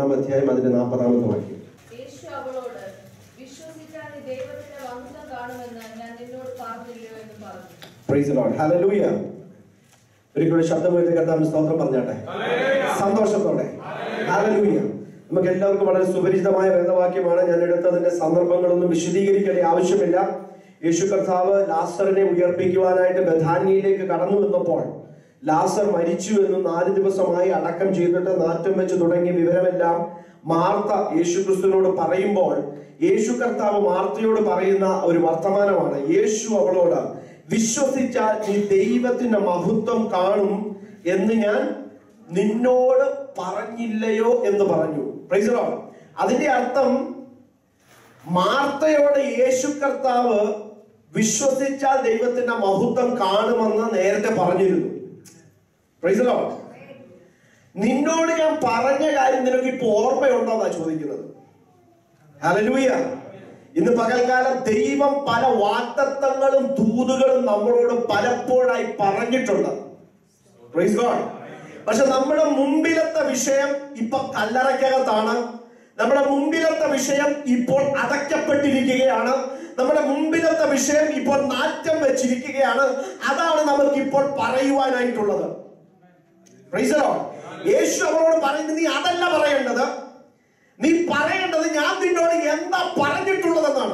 പന്ത്രണ്ടാം അധ്യായം അതിന്റെ നാൽപ്പതാമത്തെ വാക്യം യേശു അവളോട് വിശ്വസിച്ചാൽ നീ ദൈവത്തിന്റെ വംശം കാണുമെന്ന് ഞാൻ നിന്നോട് പറഞ്ഞില്ലയോ എന്ന് പറഞ്ഞു പ്രൈസ് ലോർഡ് ഹല്ലേലൂയ ഒരിക്കലും ശബ്ദം ഉയർത്തി കർത്താവിന് സ്തോത്രം പറഞ്ഞാട്ടെ സന്തോഷത്തോടെ ഹല്ലേലൂയ നമുക്ക് എല്ലാവർക്കും വളരെ സുപരിചിതമായ വേദവാക്യമാണ് ഞാൻ എടുത്തതിന്റെ സന്ദർഭങ്ങളൊന്നും വിശദീകരിക്കേണ്ട ആവശ്യമില്ല യേശു കർത്താവ് ലാസറിനെ ഉയർപ്പിക്കുവാനായിട്ട് ബഥാനിയിലേക്ക് കടന്നു വന്നപ്പോൾ ലാസർ മരിച്ചു എന്നും നാല് ദിവസമായി അടക്കം ചെയ്തിട്ട് നാറ്റം വെച്ച് തുടങ്ങിയ വിവരമെല്ലാം മാർത്ത യേശു ക്രിസ്തുവിനോട് പറയുമ്പോൾ യേശു കർത്താവ് മാർത്തയോട് പറയുന്ന ഒരു വർത്തമാനമാണ് യേശു അവളോട് വിശ്വസിച്ചാൽ നീ ദൈവത്തിന്റെ മഹത്വം കാണും എന്ന് ഞാൻ നിന്നോട് പറഞ്ഞില്ലയോ എന്ന് പറഞ്ഞു Praise the Lord. അതിന്റെ അർത്ഥം മാർത്തയോട് യേശു കർത്താവ് വിശ്വസിച്ചാൽ ദൈവത്തിന്റെ മഹത്വം കാണുമെന്ന് നേരത്തെ പറഞ്ഞിരുന്നു Praise the Lord. നിന്നോട് ഞാൻ പറഞ്ഞ കാര്യം നിനക്ക് ഇപ്പൊ ഓർമ്മയുണ്ടോന്നാ ചോദിക്കുന്നത് ഹല്ലേലൂയ ഇന്ന് പകൽക്കാലം ദൈവം പല വാക്തത്വങ്ങളും ദൂതുകളും നമ്മളോട് പലപ്പോഴായി പറഞ്ഞിട്ടുണ്ട് Praise God. പക്ഷെ നമ്മുടെ മുമ്പിലത്തെ വിഷയം ഇപ്പൊ കല്ലറയ്ക്കകത്താണ് നമ്മുടെ മുമ്പിലത്തെ വിഷയം ഇപ്പോൾ അടയ്ക്കപ്പെട്ടിരിക്കുകയാണ് നമ്മുടെ മുമ്പിലത്തെ വിഷയം ഇപ്പോൾ നാറ്റം വെച്ചിരിക്കുകയാണ് അതാണ് നമുക്ക് ഇപ്പോൾ പറയുവാനായിട്ടുള്ളത് Praise the Lord. യേശു അവരോട് പറയുന്നത് നീ അതല്ല പറയേണ്ടത് നീ പറയേണ്ടത് ഞാൻ നിന്നോട് എന്താ പറഞ്ഞിട്ടുള്ളതെന്നാണ്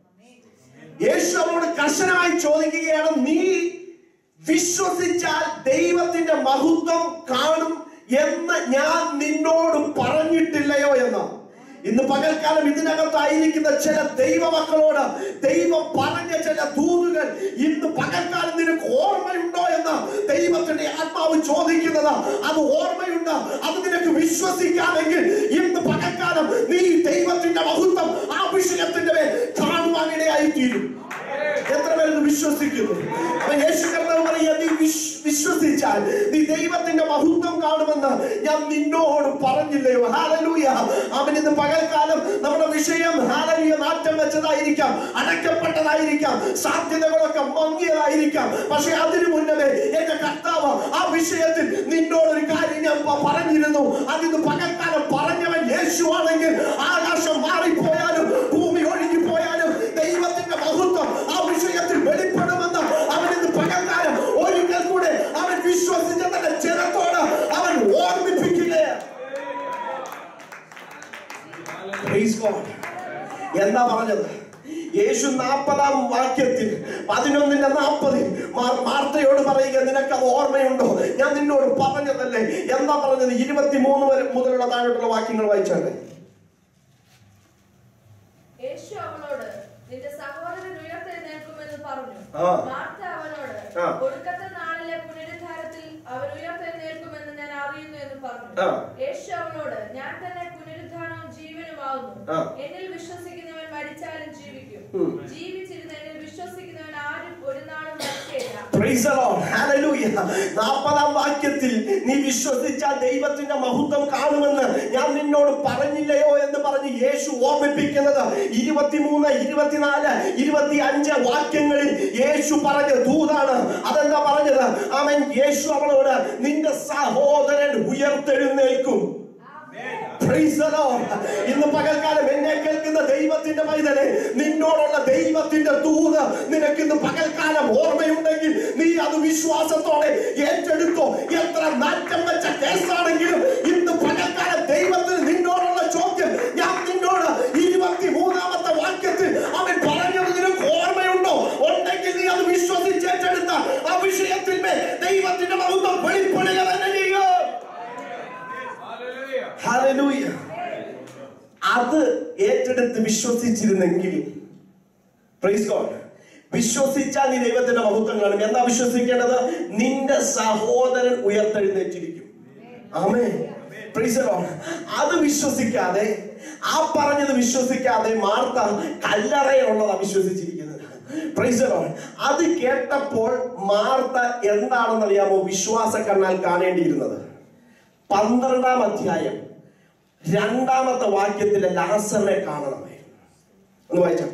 യേശു അവരോട് കർശനമായി ചോദിക്കുകയാണ് നീ വിശ്വസിച്ചാൽ ദൈവത്തിന്റെ മഹത്വം കാണും എന്ന് ഞാൻ നിന്നോട് പറഞ്ഞിട്ടില്ലയോ എന്ന് ഇന്ന് പകൽക്കാലം ഇതിനകത്തായിരിക്കുന്ന ചില ദൈവമക്കളോട് ദൈവം പറഞ്ഞ ചില ദൂതുകൾ ഇന്ന് പകൽക്കാലം നിനക്ക് ഓർമ്മയുണ്ടോ എന്ന് ദൈവത്തിന്റെ ആത്മാവ് ചോദിക്കുന്നത് അത് ഓർമ്മയുണ്ട് അത് നിനക്ക് വിശ്വസിക്കാമെങ്കിൽ ഇന്ന് പകൽക്കാലം നീ ദൈവത്തിന്റെ മഹത്വം ആ വിഷയത്തിന്റെ മേൽ കാണുവാനിടയായി തീരും എത്ര പേര് ഇത് വിശ്വസിക്കുന്നു അപ്പൊ യേശു കർത്താവ് പറയുക നീ വിശ്- വിശ്വസിച്ചാൽ നീ ദൈവത്തിന്റെ മഹത്വം കാണുമെന്ന് ഞാൻ നിന്നോട് പറഞ്ഞില്ലയോ ഹാലലൂയ അവൻ ഇന്ന് പകൽക്കാലം നമ്മുടെ വിഷയം ഹാലലൂയ മാറ്റം വെച്ചതായിരിക്കാം അടയ്ക്കപ്പെട്ടതായിരിക്കാം സാധ്യതകളൊക്കെ മങ്ങിയതായിരിക്കാം പക്ഷെ അതിനു മുന്നമേ എന്റെ കർത്താവ് ആ വിഷയത്തിൽ നിന്നോട് ഒരു കാര്യം ഞാൻ പ- പറഞ്ഞിരുന്നു അതിന്ന് പകൽക്കാലം പറഞ്ഞവൻ യേശു ആണെങ്കിൽ ആകാശം മാറിപ്പോയാലും ഭൂമി ഒഴുകിപ്പോയാലും ദൈവത്തിന്റെ മഹത്വം ആ വിഷയത്തിൽ വെളിപ്പെടുമെന്ന് അവൻ ഇന്ന് പകൽക്കാലം ഒരിക്കൽ കൂടെ അവൻ വിശ്വസിച്ച തന്റെ ജനത്തോട് അവൻ ഓർമ്മിപ്പിക്കുകയാണ് Praise God. എന്താ പറഞ്ഞത് യേശു നാൽപ്പതാം വാക്യത്തിൽ പതിനൊന്നിന്റെ നാൽപ്പതിൽ മാർത്തയോട് പറയുക നിനക്ക് അത് ഓർമ്മയുണ്ടോ ഞാൻ നിന്നോട് പറഞ്ഞതല്ലേ എന്താ പറഞ്ഞത് ഇരുപത്തിമൂന്ന് വരെ മുതലുള്ള താഴോട്ടുള്ള വാക്യങ്ങൾ വായിച്ചാണ് യേശു അവളോട് നിന്റെ സഹോദരൻ ഉയർത്തെഴുന്നേൽക്കുമെന്ന് പറഞ്ഞു ആ. മാർത്ത അവനോട് ആ. ഒടുക്കത്തെ നാളിലെ പുനരുദ്ധാരത്തിൽ അവൻ ഉയർത്തെഴുന്നേൽക്കുമെന്ന് ഞാൻ അറിയുന്നു എന്ന് പറഞ്ഞു ആ. യേശു അവനോട് ഞാൻ തന്നെ പുനരുദ്ധാനവും ജീവനുമാകുന്നു ആ. എന്നിൽ വിശ്വസിക്കുന്നവൻ മരിച്ചാലും ജീവിക്കും ഉം. ജീവിച്ചിരുന്ന് എന്നിൽ വിശ്വസിക്കുന്നവൻ ആരും ഒരു നാളും മരിക്കുകയില്ല Praise the Lord. Hallelujah. നാൽപ്പതാം വാക്യത്തിൽ നീ വിശ്വസിച്ചാൽ ദൈവത്തിന്റെ മഹത്വം കാണുമെന്ന് ഞാൻ നിന്നോട് പറഞ്ഞില്ലയോ എന്ന് പറഞ്ഞ് യേശു ഓർമ്മിപ്പിക്കുന്നത് ഇരുപത്തിമൂന്ന് ഇരുപത്തിനാല് ഇരുപത്തി അഞ്ച് വാക്യങ്ങളിൽ യേശു പറഞ്ഞ ദൂതാണ് അതെന്താ പറഞ്ഞത് അവൻ യേശു അവളോട് നിന്റെ സഹോദരൻ ഉയർത്തെഴുന്നേൽക്കും Praise the Lord. ഇന്ന് പകൽക്കാലം എന്നെ കേൾക്കുന്ന ദൈവത്തിന്റെ പൈതലെ നിന്നോടുള്ള ദൈവത്തിന്റെ ദൂത് നിനക്ക് ഇന്ന് പകൽക്കാലം ഓർമ്മയുണ്ടെങ്കിൽ നീ അത് വിശ്വാസത്തോടെ ഏറ്റെടുത്തോ എത്ര നാറ്റം വെച്ച കേസാണെങ്കിലും ഇന്ന് പകൽക്കാലം ദൈവത്തിന് നിന്നോടുള്ള ചോദ്യം ഞാൻ നിന്നോട് ഇരുപത്തി മൂന്നാമത്തെ വാക്യത്തിൽ അവൻ പറഞ്ഞത് നിനക്ക് ഓർമ്മയുണ്ടോ ഉണ്ടെങ്കിൽ നീ അത് വിശ്വസിച്ച് ഏറ്റെടുത്ത ആ വിഷയത്തിന്മേൽ ദൈവത്തിന്റെ മഹത്വം വെളിപ്പെടുക തന്നെ ചെയ്യുക ഹല്ലേലൂയ. അത് ഏറ്റെടുത്ത് വിശ്വസിച്ചിരുന്നെങ്കിൽ പ്രൈസ് ഗോഡ് വിശ്വസിച്ചാൽ നീ ദൈവത്തിന്റെ മഹത്വം കാണും എന്താ വിശ്വസിക്കേണ്ടത് നിന്റെ സഹോദരൻ ഉയർത്തെഴുന്നേറ്റിരിക്കും ആമേ പ്രൈസ് ഗോഡ് അത് വിശ്വസിക്കാതെ ആ പറഞ്ഞത് വിശ്വസിക്കാതെ മാർത്ത കല്ലറയിലുള്ളതാ വിശ്വസിച്ചിരിക്കുന്നത് പ്രൈസ് ഗോഡ് അത് കേട്ടപ്പോൾ മാർത്ത എന്താണെന്നറിയാമോ വിശ്വാസ കണ്ണാൽ കാണേണ്ടിയിരുന്നത് പന്ത്രണ്ടാം അധ്യായം രണ്ടാമത്തെ വാക്യത്തിലെ ലാസറിനെ കാണണമായിരുന്നു ഒന്ന് വായിച്ചാട്ടെ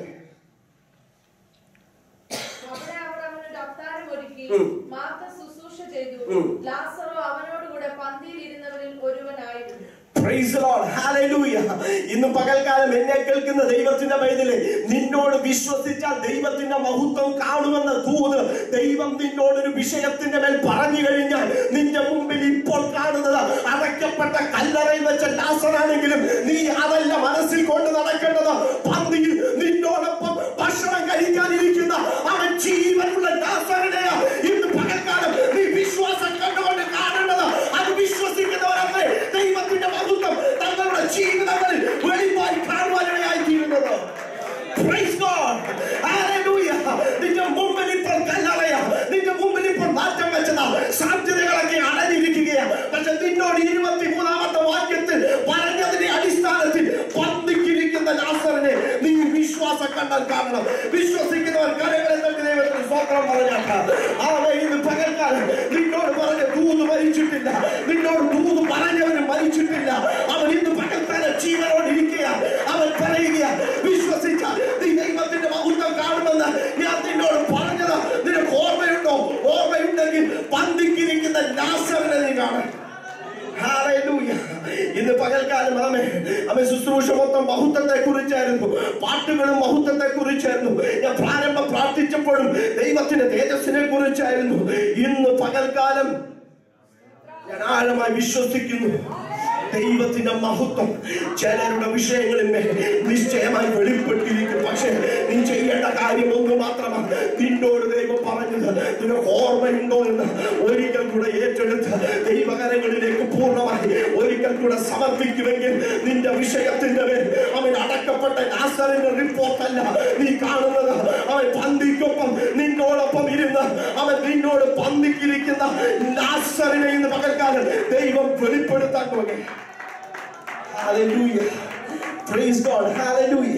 അവിടെ അവർ അവനൊരു അത്താഴം ഒരുക്കി ഉം. മാർത്ത ശുശ്രൂഷ ചെയ്തു ഉം. ലാസറോ അവനോടുകൂടെ പന്തിയിൽ ഇരുന്നവരിൽ ഒരുവനായിരുന്നു Praise the Lord. Hallelujah. ഇന്ന് പകൽക്കാലം എന്നെ കേൾക്കുന്ന ദൈവത്തിന്റെ പൈതലെ നിന്നോട് വിശ്വസിച്ചാൽ ദൈവത്തിന്റെ മഹത്വം കാണുമെന്ന തൂത് ദൈവം നിന്നോട് ഒരു വിഷയത്തിന്റെ മേൽ പറഞ്ഞു കഴിഞ്ഞാൽ നിന്റെ മുമ്പിൽ ഇപ്പോൾ കാണുന്നത് അടയ്ക്കപ്പെട്ട കല്ലറയിൽ വെച്ച ലാസറാണെങ്കിലും നീ അതല്ല മനസ്സിൽ കൊണ്ട് നടക്കേണ്ടത് പന്തിയിൽ നിന്നോടൊപ്പം ഭക്ഷണം കഴിക്കാനിരിക്കുന്ന അവൻ ജീവനുള്ള ലാസറിനെയാ ഇന്ന് പകൽക്കാലം നീ വിശ്വാസം കണ്ടുകൊണ്ട് കാണേണ്ടത് അത് വിശ്വസിക്കുന്നവരല്ലേ ദൈവത്തിന്റെ മഹത്വം തങ്ങളുടെ ജീവിതങ്ങളിൽ വെളിവായി കാണുവാനിടയായി തീരുന്നത് Praise God. Hallelujah. നിന്റെ മുമ്പിൽ ഇപ്പോൾ കല്ലറയാ നിന്റെ മുമ്പിൽ ഇപ്പോൾ മാറ്റം വെച്ചതാ സാധ്യതകളൊക്കെ അടഞ്ഞിരിക്കുകയാ പക്ഷെ നിന്നോട് ഇരുപത്തി മൂന്നാമത്തെ വാക്യത്തിൽ പറഞ്ഞതിന്റെ അടിസ്ഥാനത്തിൽ പന്തിക്കിരിക്കുന്ന ലാസറിനെ നീ വിശ്വാസം കണ്ടാൽ കാണണം വിശ്വസിക്കുന്നവർ കരകളെ തട്ടി ദൈവത്തിന് സ്വത്രം പറഞ്ഞാക്കാം അവൻ ഇന്ന് പകൽക്കാലം നിന്നോട് പറഞ്ഞ ദൂത് മരിച്ചിട്ടില്ല നിന്നോട് ദൂത് പറഞ്ഞവന് മരിച്ചിട്ടില്ല അവൻ ഇന്ന് പകൽക്കാലം ജീവനോട് ഇരിക്കുക അവൻ പറയുക വിശ്വസിച്ച നീ ദൈവത്തിന്റെ മഹത്വം കാണുമെന്ന് ഞാൻ നിന്നോട് പറഞ്ഞത് നിനക്ക് ഓർമ്മയുണ്ടോ ഓർമ്മയുണ്ടെങ്കിൽ പന്തിക്കിരിക്കുന്ന ലാസറിനെ നീ കാണും Hallelujah. ഇന്ന് പകൽക്കാലം ആമേ അമ്മ ശുശ്രൂഷ മൊത്തം മഹത്വത്തെ കുറിച്ചായിരുന്നു പാട്ടുകളും മഹത്വത്തെ കുറിച്ചായിരുന്നു ഞാൻ പ്രാരംഭം പ്രാർത്ഥിച്ചപ്പോഴും ദൈവത്തിന്റെ തേജസ്സിനെ കുറിച്ചായിരുന്നു ഇന്ന് പകൽക്കാലം ഞാൻ ആഴമായി വിശ്വസിക്കുന്നു ദൈവത്തിന്റെ മഹത്വം ചിലരുടെ വിഷയങ്ങളിൽ മേൽ നിശ്ചയമായി വെളിപ്പെട്ടിരിക്കും പക്ഷേ നീ ചെയ്യേണ്ട കാര്യം ഒന്ന് മാത്രമാണ് നിന്നോട് ദൈവം പറഞ്ഞത് നിനക്ക് ഓർമ്മയുണ്ടോ എന്ന് ഒരിക്കൽ കൂടെ ഏറ്റെടുത്ത് ദൈവകരങ്ങളിലേക്ക് പൂർണ്ണമായി ഒരിക്കൽ കൂടെ സമർപ്പിക്കുമെങ്കിൽ നിന്റെ വിഷയത്തിന്റെ മേൽ അവൻ അടക്കപ്പെട്ട നാസറിന്റെ റിപ്പോർട്ടല്ല നീ കാണുന്നത് അവൻ പന്തിക്കൊപ്പം നിന്നോടൊപ്പം ഇരുന്ന് അവൻ നിന്നോട് പന്തിക്കിരിക്കുന്ന നാസറിനെ ഇന്ന് പകൽക്കാലം ദൈവം വെളിപ്പെടുത്താൻ തുടങ്ങി Hallelujah. Praise God. Hallelujah.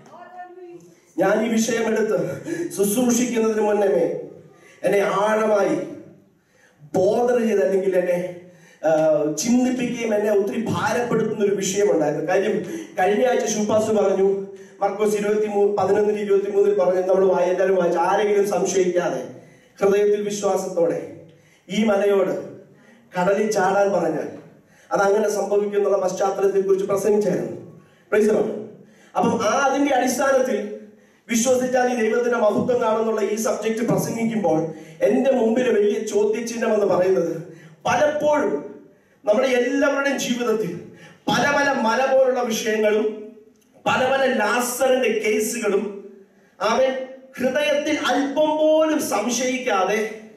ഞാൻ ഈ വിഷയം എടുത്ത് ശുശ്രൂഷിക്കുന്നതിന് മുന്നമേ എന്നെ ആഴമായി ബോധന ചെയ്ത് അല്ലെങ്കിൽ എന്നെ ആ, ചിന്തിപ്പിക്കുകയും എന്നെ ഒത്തിരി ഭാരപ്പെടുത്തുന്ന ഒരു വിഷയമുണ്ടായിരുന്നു കാര്യം കഴിഞ്ഞ ആഴ്ച ശുപാസ് പറഞ്ഞു മർക്കോസ് ഇരുപത്തി മൂന്ന് പതിനൊന്നിന് ഇരുപത്തി മൂന്നിൽ പറഞ്ഞു നമ്മൾ വായി എല്ലാവരും വായിച്ചു ആരെങ്കിലും സംശയിക്കാതെ ഹൃദയത്തിൽ വിശ്വാസത്തോടെ ഈ മലയോട് കടലിൽ ചാടാൻ പറഞ്ഞാൽ അത് അങ്ങനെ സംഭവിക്കും എന്നുള്ള പശ്ചാത്തലത്തെ കുറിച്ച് പ്രസംഗിച്ചായിരുന്നു Praise the Lord. അപ്പം ആ അതിന്റെ അടിസ്ഥാനത്തിൽ വിശ്വസിച്ചാൽ ഈ ദൈവത്തിന്റെ മഹത്വം കാണുന്നുള്ള ഈ സബ്ജക്ട് പ്രസംഗിക്കുമ്പോൾ എന്റെ മുമ്പിൽ വലിയ ചോദ്യചിഹ്നം എന്ന് പറയുന്നത് പലപ്പോഴും നമ്മുടെ എല്ലാവരുടെയും ജീവിതത്തിൽ പല പല മല പോലുള്ള വിഷയങ്ങളും പല പല ലാസറിന്റെ കേസുകളും അവൻ ഹൃദയത്തിൽ അല്പം പോലും സംശയിക്കാതെ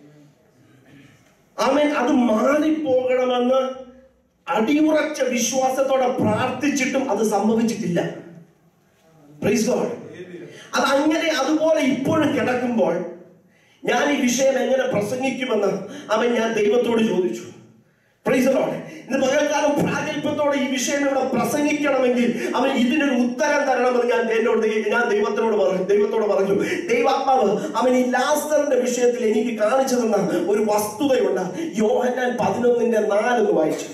അവൻ അത് മാറിപ്പോകണമെന്ന് അടിയുറച്ച വിശ്വാസത്തോടെ പ്രാർത്ഥിച്ചിട്ടും അത് സംഭവിച്ചിട്ടില്ല Praise God. അത് അങ്ങനെ അതുപോലെ ഇപ്പോഴും കിടക്കുമ്പോൾ ഞാൻ ഈ വിഷയം എങ്ങനെ പ്രസംഗിക്കുമെന്ന് അവൻ ഞാൻ ദൈവത്തോട് ചോദിച്ചു Praise the Lord. ഇന്ന് പകൽക്കാലം പ്രാഗൽഭ്യത്തോടെ ഈ വിഷയം ഇവിടെ പ്രസംഗിക്കണമെങ്കിൽ അവൻ ഇതിനൊരു ഉത്തരം തരണമെന്ന് ഞാൻ എന്നോട് ദൈ- ഞാൻ ദൈവത്തിനോട് പറഞ്ഞു ദൈവത്തോട് പറഞ്ഞു ദൈവാത്മാവ് അവൻ ഈ ലാസ്റ്ററിന്റെ വിഷയത്തിൽ എനിക്ക് കാണിച്ചു തന്ന ഒരു വസ്തുതയുണ്ട് യോഹന്നാൻ പതിനൊന്നിന്റെ നാലെന്ന് വായിച്ചു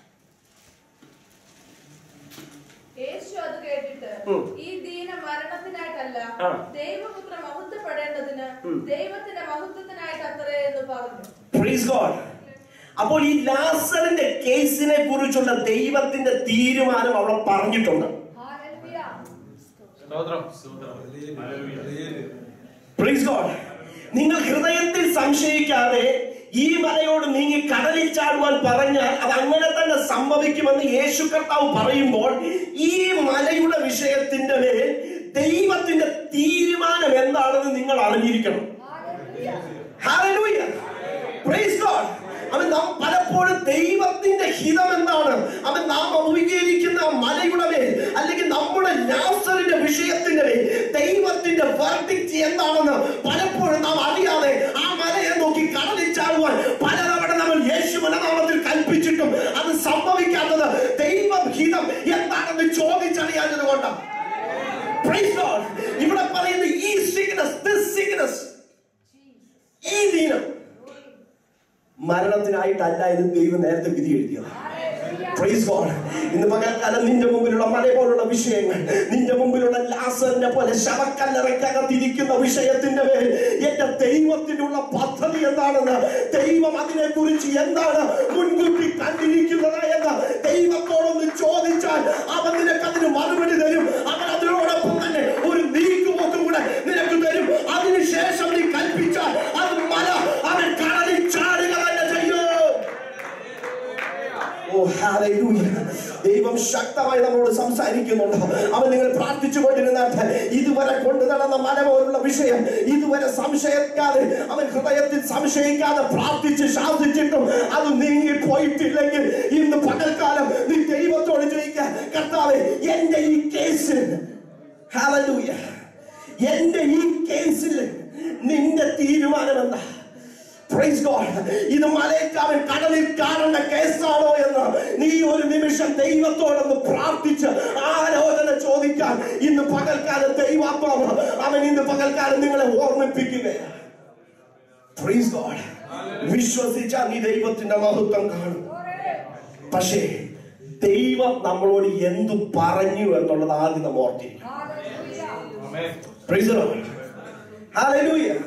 യേശു അത് കേട്ടിട്ട് ഉം. ഈ ദീന മരണത്തിനായിട്ടല്ല ആ. ദൈവപുത്ര മഹത്വപ്പെടേണ്ടതിന് ഉം. ദൈവത്തിന്റെ മഹത്വത്തിനായിട്ട് അത്രേ എന്ന് പറഞ്ഞു Praise God. അപ്പോൾ ഈ ലാസറിന്റെ കേസിനെ കുറിച്ചുള്ള ദൈവത്തിന്റെ തീരുമാനം അവിടെ പറഞ്ഞിട്ടുണ്ട് ഹല്ലേലൂയ. സ്തോത്രം ഹല്ലേലൂയ. Praise God. നിങ്ങൾ ഹൃദയത്തിൽ സംശയിക്കാതെ ഈ മലയോട് നീങ്ങി കടലിൽ ചാടുവാൻ പറഞ്ഞാൽ അത് അങ്ങനെ തന്നെ സംഭവിക്കുമെന്ന് യേശു കർത്താവ് പറയുമ്പോൾ ഈ മലയുടെ വിഷയത്തിന്റെ മേൽ ദൈവത്തിന്റെ തീരുമാനം എന്താണെന്ന് നിങ്ങൾ അറിഞ്ഞിരിക്കണം ഹല്ലേലൂയ. Hallelujah. Praise God. അവൻ നാം പലപ്പോഴും ദൈവത്തിന്റെ ഹിതം എന്താണ് അവൻ നാം അഭിമുഖീകരിക്കുന്ന മലയുടെ മേൽ അല്ലെങ്കിൽ നമ്മുടെ ലാസറിന്റെ വിഷയത്തിന്റെ മേൽ ദൈവത്തിന്റെ verdict എന്താണെന്ന് പലപ്പോഴും നാം അറിയാതെ ആ മലയെ നോക്കി കടലിൽ ചാടുവാൻ പലതവണ നമ്മൾ യേശുവിന്റെ നാമത്തിൽ കൽപ്പിച്ചിട്ടും അത് സംഭവിക്കാത്തത് ദൈവഹിതം എന്താണെന്ന് ചോദിച്ചറിയാഞ്ഞത് കൊണ്ടാണ് Praise God. ഇവിടെ പറയുന്ന ഈ സിഗ്നസ് ദിസ് സിഗ്നസ് ഈ ദീനം മരണത്തിനായിട്ടല്ല എന്ന് ദൈവം നേരത്തെ വിധി എഴുതിയത് Praise God. ഇന്ന് പകൽക്കാലം നിന്റെ മുമ്പിലുള്ള മല പോലുള്ള വിഷയങ്ങൾ നിന്റെ മുമ്പിലുള്ള ലാസറിനെ പോലെ ശവക്കല്ലറയ്ക്കകത്തിരിക്കുന്ന വിഷയത്തിന്റെ മേൽ എന്റെ ദൈവത്തിനുള്ള പദ്ധതി എന്താണെന്ന് ദൈവം അതിനെ കുറിച്ച് എന്താണ് മുൻകൂട്ടി കണ്ടിരിക്കുന്നത് എന്ന് ദൈവത്തോടൊന്ന് ചോദിച്ചു ചോദിച്ചാൽ അവൻ നിനക്ക് അതിന് മറുപടി തരും അവൻ അതിനോടൊപ്പം തന്നെ ഒരു നീക്കുപോക്കും കൂടെ നിനക്ക് തരും അതിനുശേഷം നീ കൽപ്പിച്ചാൽ അത് മല അവൻ കടലിൽ ചാടുക തന്നെ ചെയ്യും ഓ ഹല്ലേലൂയ ദൈവം ശക്തമായി നമ്മളോട് സംസാരിക്കുന്നുണ്ട് അവൻ നിങ്ങൾ പ്രാർത്ഥിച്ചു കൊണ്ടിരുന്നാട്ടെ ഇതുവരെ കൊണ്ടു നടന്ന മല പോലുള്ള വിഷയം ഇതുവരെ സംശയിക്കാതെ അവൻ ഹൃദയത്തിൽ സംശയിക്കാതെ പ്രാർത്ഥിച്ച് ശാസിച്ചിട്ടും അത് നീങ്ങി പോയിട്ടില്ലെങ്കിൽ ഇന്ന് പകൽക്കാലം നീ ദൈവത്തോട് ചോദിക്കുക കർത്താവെ എന്റെ ഈ കേസിൽ ഹല്ലേലൂയ എന്റെ ഈ കേസിൽ നിന്റെ തീരുമാനം എന്താ Praise God. ഇത് മലയക്കാവൻ കടലിൽ കാണേണ്ട കേസാണോ എന്ന് നീ ഒരു നിമിഷം ദൈവത്തോടൊന്ന് പ്രാർത്ഥിച്ച് ആലോചന ചോദിക്കാൻ ഇന്ന് പകൽക്കാലം ദൈവാത്മാവ് അവൻ ഇന്ന് പകൽക്കാലം നിങ്ങളെ ഓർമ്മിപ്പിക്കുകയാണ് Praise God. വിശ്വസിച്ചാൽ നീ ദൈവത്തിന്റെ മഹത്വം കാണും പക്ഷേ ദൈവം നമ്മളോട് എന്തു പറഞ്ഞു എന്നുള്ളത് ആദ്യം നമ്മൾ ഓർത്തിരിക്കും ആമേൻ Praise the Lord. Hallelujah.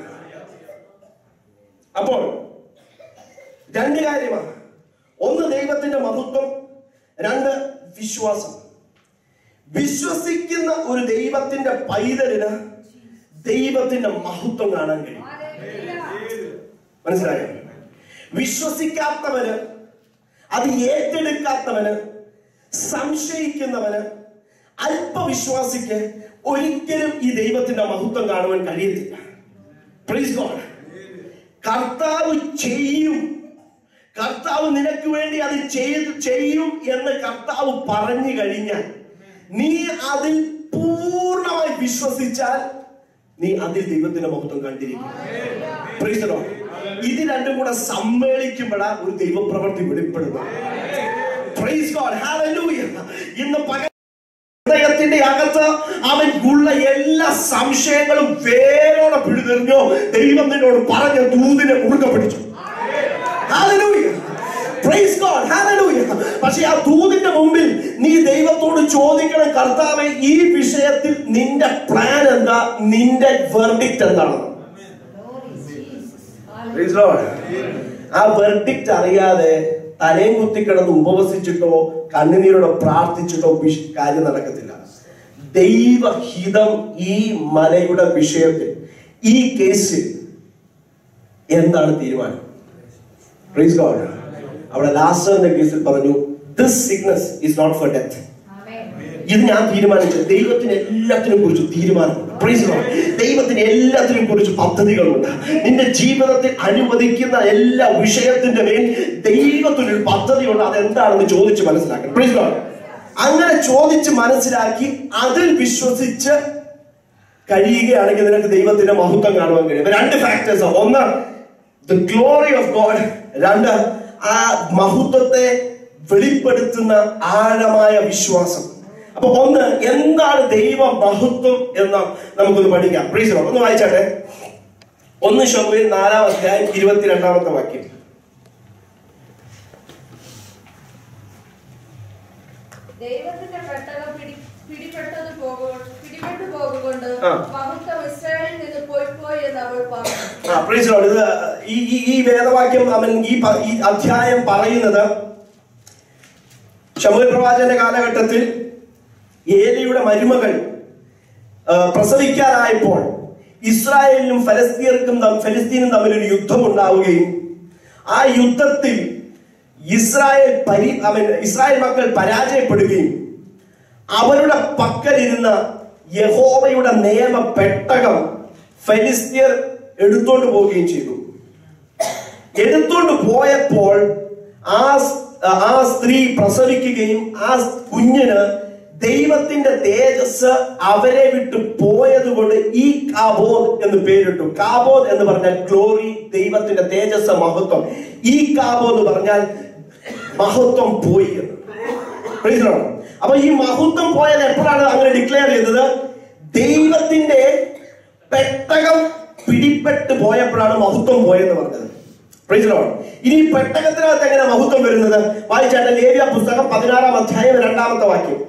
അപ്പോൾ രണ്ട് കാര്യമാണ് ഒന്ന് ദൈവത്തിന്റെ മഹത്വം രണ്ട് വിശ്വാസം വിശ്വസിക്കുന്ന ഒരു ദൈവത്തിന്റെ പൈതലിന് ദൈവത്തിന്റെ മഹത്വം കാണാൻ കഴിയും മനസ്സിലായോ വിശ്വസിക്കാത്തവന് അത് ഏറ്റെടുക്കാത്തവന് സംശയിക്കുന്നവന് അല്പവിശ്വാസിക്ക് ഒരിക്കലും ഈ ദൈവത്തിന്റെ മഹത്വം കാണുവാൻ കഴിയത്തില്ല Praise God. കർത്താവ് ചെയ്യും കർത്താവ് നിനക്ക് വേണ്ടി അത് ചെയ്ത് ചെയ്യും എന്ന് കർത്താവ് പറഞ്ഞു കഴിഞ്ഞാൽ നീ അതിൽ പൂർണ്ണമായി വിശ്വസിച്ചാൽ നീ അതിൽ ദൈവത്തിന്റെ മഹത്വം കണ്ടിരിക്കും Praise the Lord. ഇത് രണ്ടും കൂടെ സമ്മേളിക്കുമ്പോഴാ ഒരു ദൈവപ്രവൃത്തി വെളിപ്പെടുന്നത് Praise God. Hallelujah. ഇന്ന് പകൽ ഹൃദയത്തിന്റെ അകത്ത് അവൻ ഉള്ള എല്ലാ സംശയങ്ങളും വേരോടെ പിഴുതെറിഞ്ഞോ ദൈവം നിന്നോട് പറഞ്ഞ ദൂതിനെ മുറുകെ പിടിച്ചു Hallelujah. Praise God. Hallelujah. പക്ഷെ ആ ദൂതിന്റെ മുമ്പിൽ നീ ദൈവത്തോട് ചോദിക്കണം കർത്താവെ ഈ വിഷയത്തിൽ നിന്റെ പ്ലാൻ എന്താ നിന്റെ വെർഡിക്റ്റ് എന്താണ് Praise Lord. ആ വെർഡിക്റ്റ് അറിയാതെ തലയും കുത്തിക്കിടന്ന് ഉപവസിച്ചിട്ടോ കണ്ണുനീരോടെ പ്രാർത്ഥിച്ചിട്ടോ വിഷ- കാര്യം നടക്കത്തില്ല ദൈവഹിതം ഈ മലയുടെ വിഷയത്തിൽ ഈ കേസിൽ എന്താണ് തീരുമാനം Praise God. അവിടെ ലാസ്റ്ററിന്റെ കേസിൽ പറഞ്ഞു this sickness is not for death ഇത് ഞാൻ തീരുമാനിച്ചു ദൈവത്തിന് എല്ലാത്തിനും കുറിച്ച് തീരുമാനമുണ്ട് Praise the Lord. ദൈവത്തിന് എല്ലാത്തിനും കുറിച്ച് പദ്ധതികളുണ്ട് നിന്റെ ജീവിതത്തിൽ അനുവദിക്കുന്ന എല്ലാ വിഷയത്തിന്റെ മേൽ ദൈവത്തിനൊരു പദ്ധതിയുണ്ട് അതെന്താണെന്ന് ചോദിച്ച് മനസ്സിലാക്കണം Praise the Lord. അങ്ങനെ ചോദിച്ച് മനസ്സിലാക്കി അതിൽ വിശ്വസിച്ച് കഴിയുകയാണെങ്കിൽ നിനക്ക് ദൈവത്തിന്റെ മഹത്വം കാണുവാൻ കഴിയും അപ്പൊ രണ്ട് ഫാക്ടേഴ്സ് ഒന്ന് ദ ഗ്ലോറി ഓഫ് ഗോഡ് രണ്ട് ആ മഹത്വത്തെ വെളിപ്പെടുത്തുന്ന ആഴമായ വിശ്വാസം അപ്പൊ ഒന്ന് എന്താണ് ദൈവ മഹത്വം എന്ന് നമുക്കൊന്ന് പഠിക്കാം പ്രീസ് ഒന്ന് വായിച്ചാട്ടെ ഒന്ന് ശമുവേൽ നാലാം അധ്യായം ഇരുപത്തിരണ്ടാമത്തെ വാക്യം ദൈവത്തിന്റെ പെട്ടകം പിടി പിടിപെട്ടത് പോകു പിടിപെട്ടു പോകുകൊണ്ട് ആ. മഹത്വം ഇസ്രായേലിൽ നിന്ന് പോയി പോയി എന്ന് അവൾ പറഞ്ഞു ആ, praise the Lord. ഇത് ഈ ഈ- ഈ വേദവാക്യം അവൻ ഈ പ- ഈ അധ്യായം പറയുന്നത് ശമുൽ പ്രവാചന്റെ കാലഘട്ടത്തിൽ ഏലിയുടെ മരുമകൾ ആ, പ്രസവിക്കാനായപ്പോൾ ഇസ്രായേലിനും ഫലസ്തീർക്കും തം- ഫലസ്തീനും തമ്മിൽ ഒരു യുദ്ധം ഉണ്ടാവുകയും ആ യുദ്ധത്തിൽ ഇസ്രായേൽ പരി അവൻ ഇസ്രായേൽ മക്കൾ പരാജയപ്പെടുകയും അവരുടെ പക്കലിരുന്ന യഹോവയുടെ നിയമ പെട്ടകം ഫെലിസ്തീർ എടുത്തോണ്ട് പോവുകയും ചെയ്തു എടുത്തോണ്ട് പോയപ്പോൾ ആ സ്- ആ സ്ത്രീ പ്രസവിക്കുകയും ആ കുഞ്ഞിന് ദൈവത്തിന്റെ തേജസ് അവരെ വിട്ട് പോയത് കൊണ്ട് ഈ കാബോദ് എന്ന് പേരിട്ടു കാബോദ് എന്ന് പറഞ്ഞാൽ ഗ്ലോറി ദൈവത്തിന്റെ തേജസ് മഹത്വം ഈ കാബോദ് എന്ന് പറഞ്ഞാൽ മഹത്വം പോയി എന്ന് Praise the Lord. അപ്പൊ ഈ മഹത്വം പോയത് എപ്പോഴാണ് അങ്ങനെ ഡിക്ലെയർ ചെയ്തത് ദൈവത്തിന്റെ പെട്ടകം പിടിപ്പെട്ട് പോയപ്പോഴാണ് മഹത്വം പോയെന്ന് പറഞ്ഞത് Praise the Lord. ഇനി ഈ പെട്ടകത്തിനകത്ത് എങ്ങനെ മഹത്വം വരുന്നത് വായിച്ചാട്ടെ ലേവ്യ പുസ്തകം പതിനാറാം അധ്യായം രണ്ടാമത്തെ വാക്യം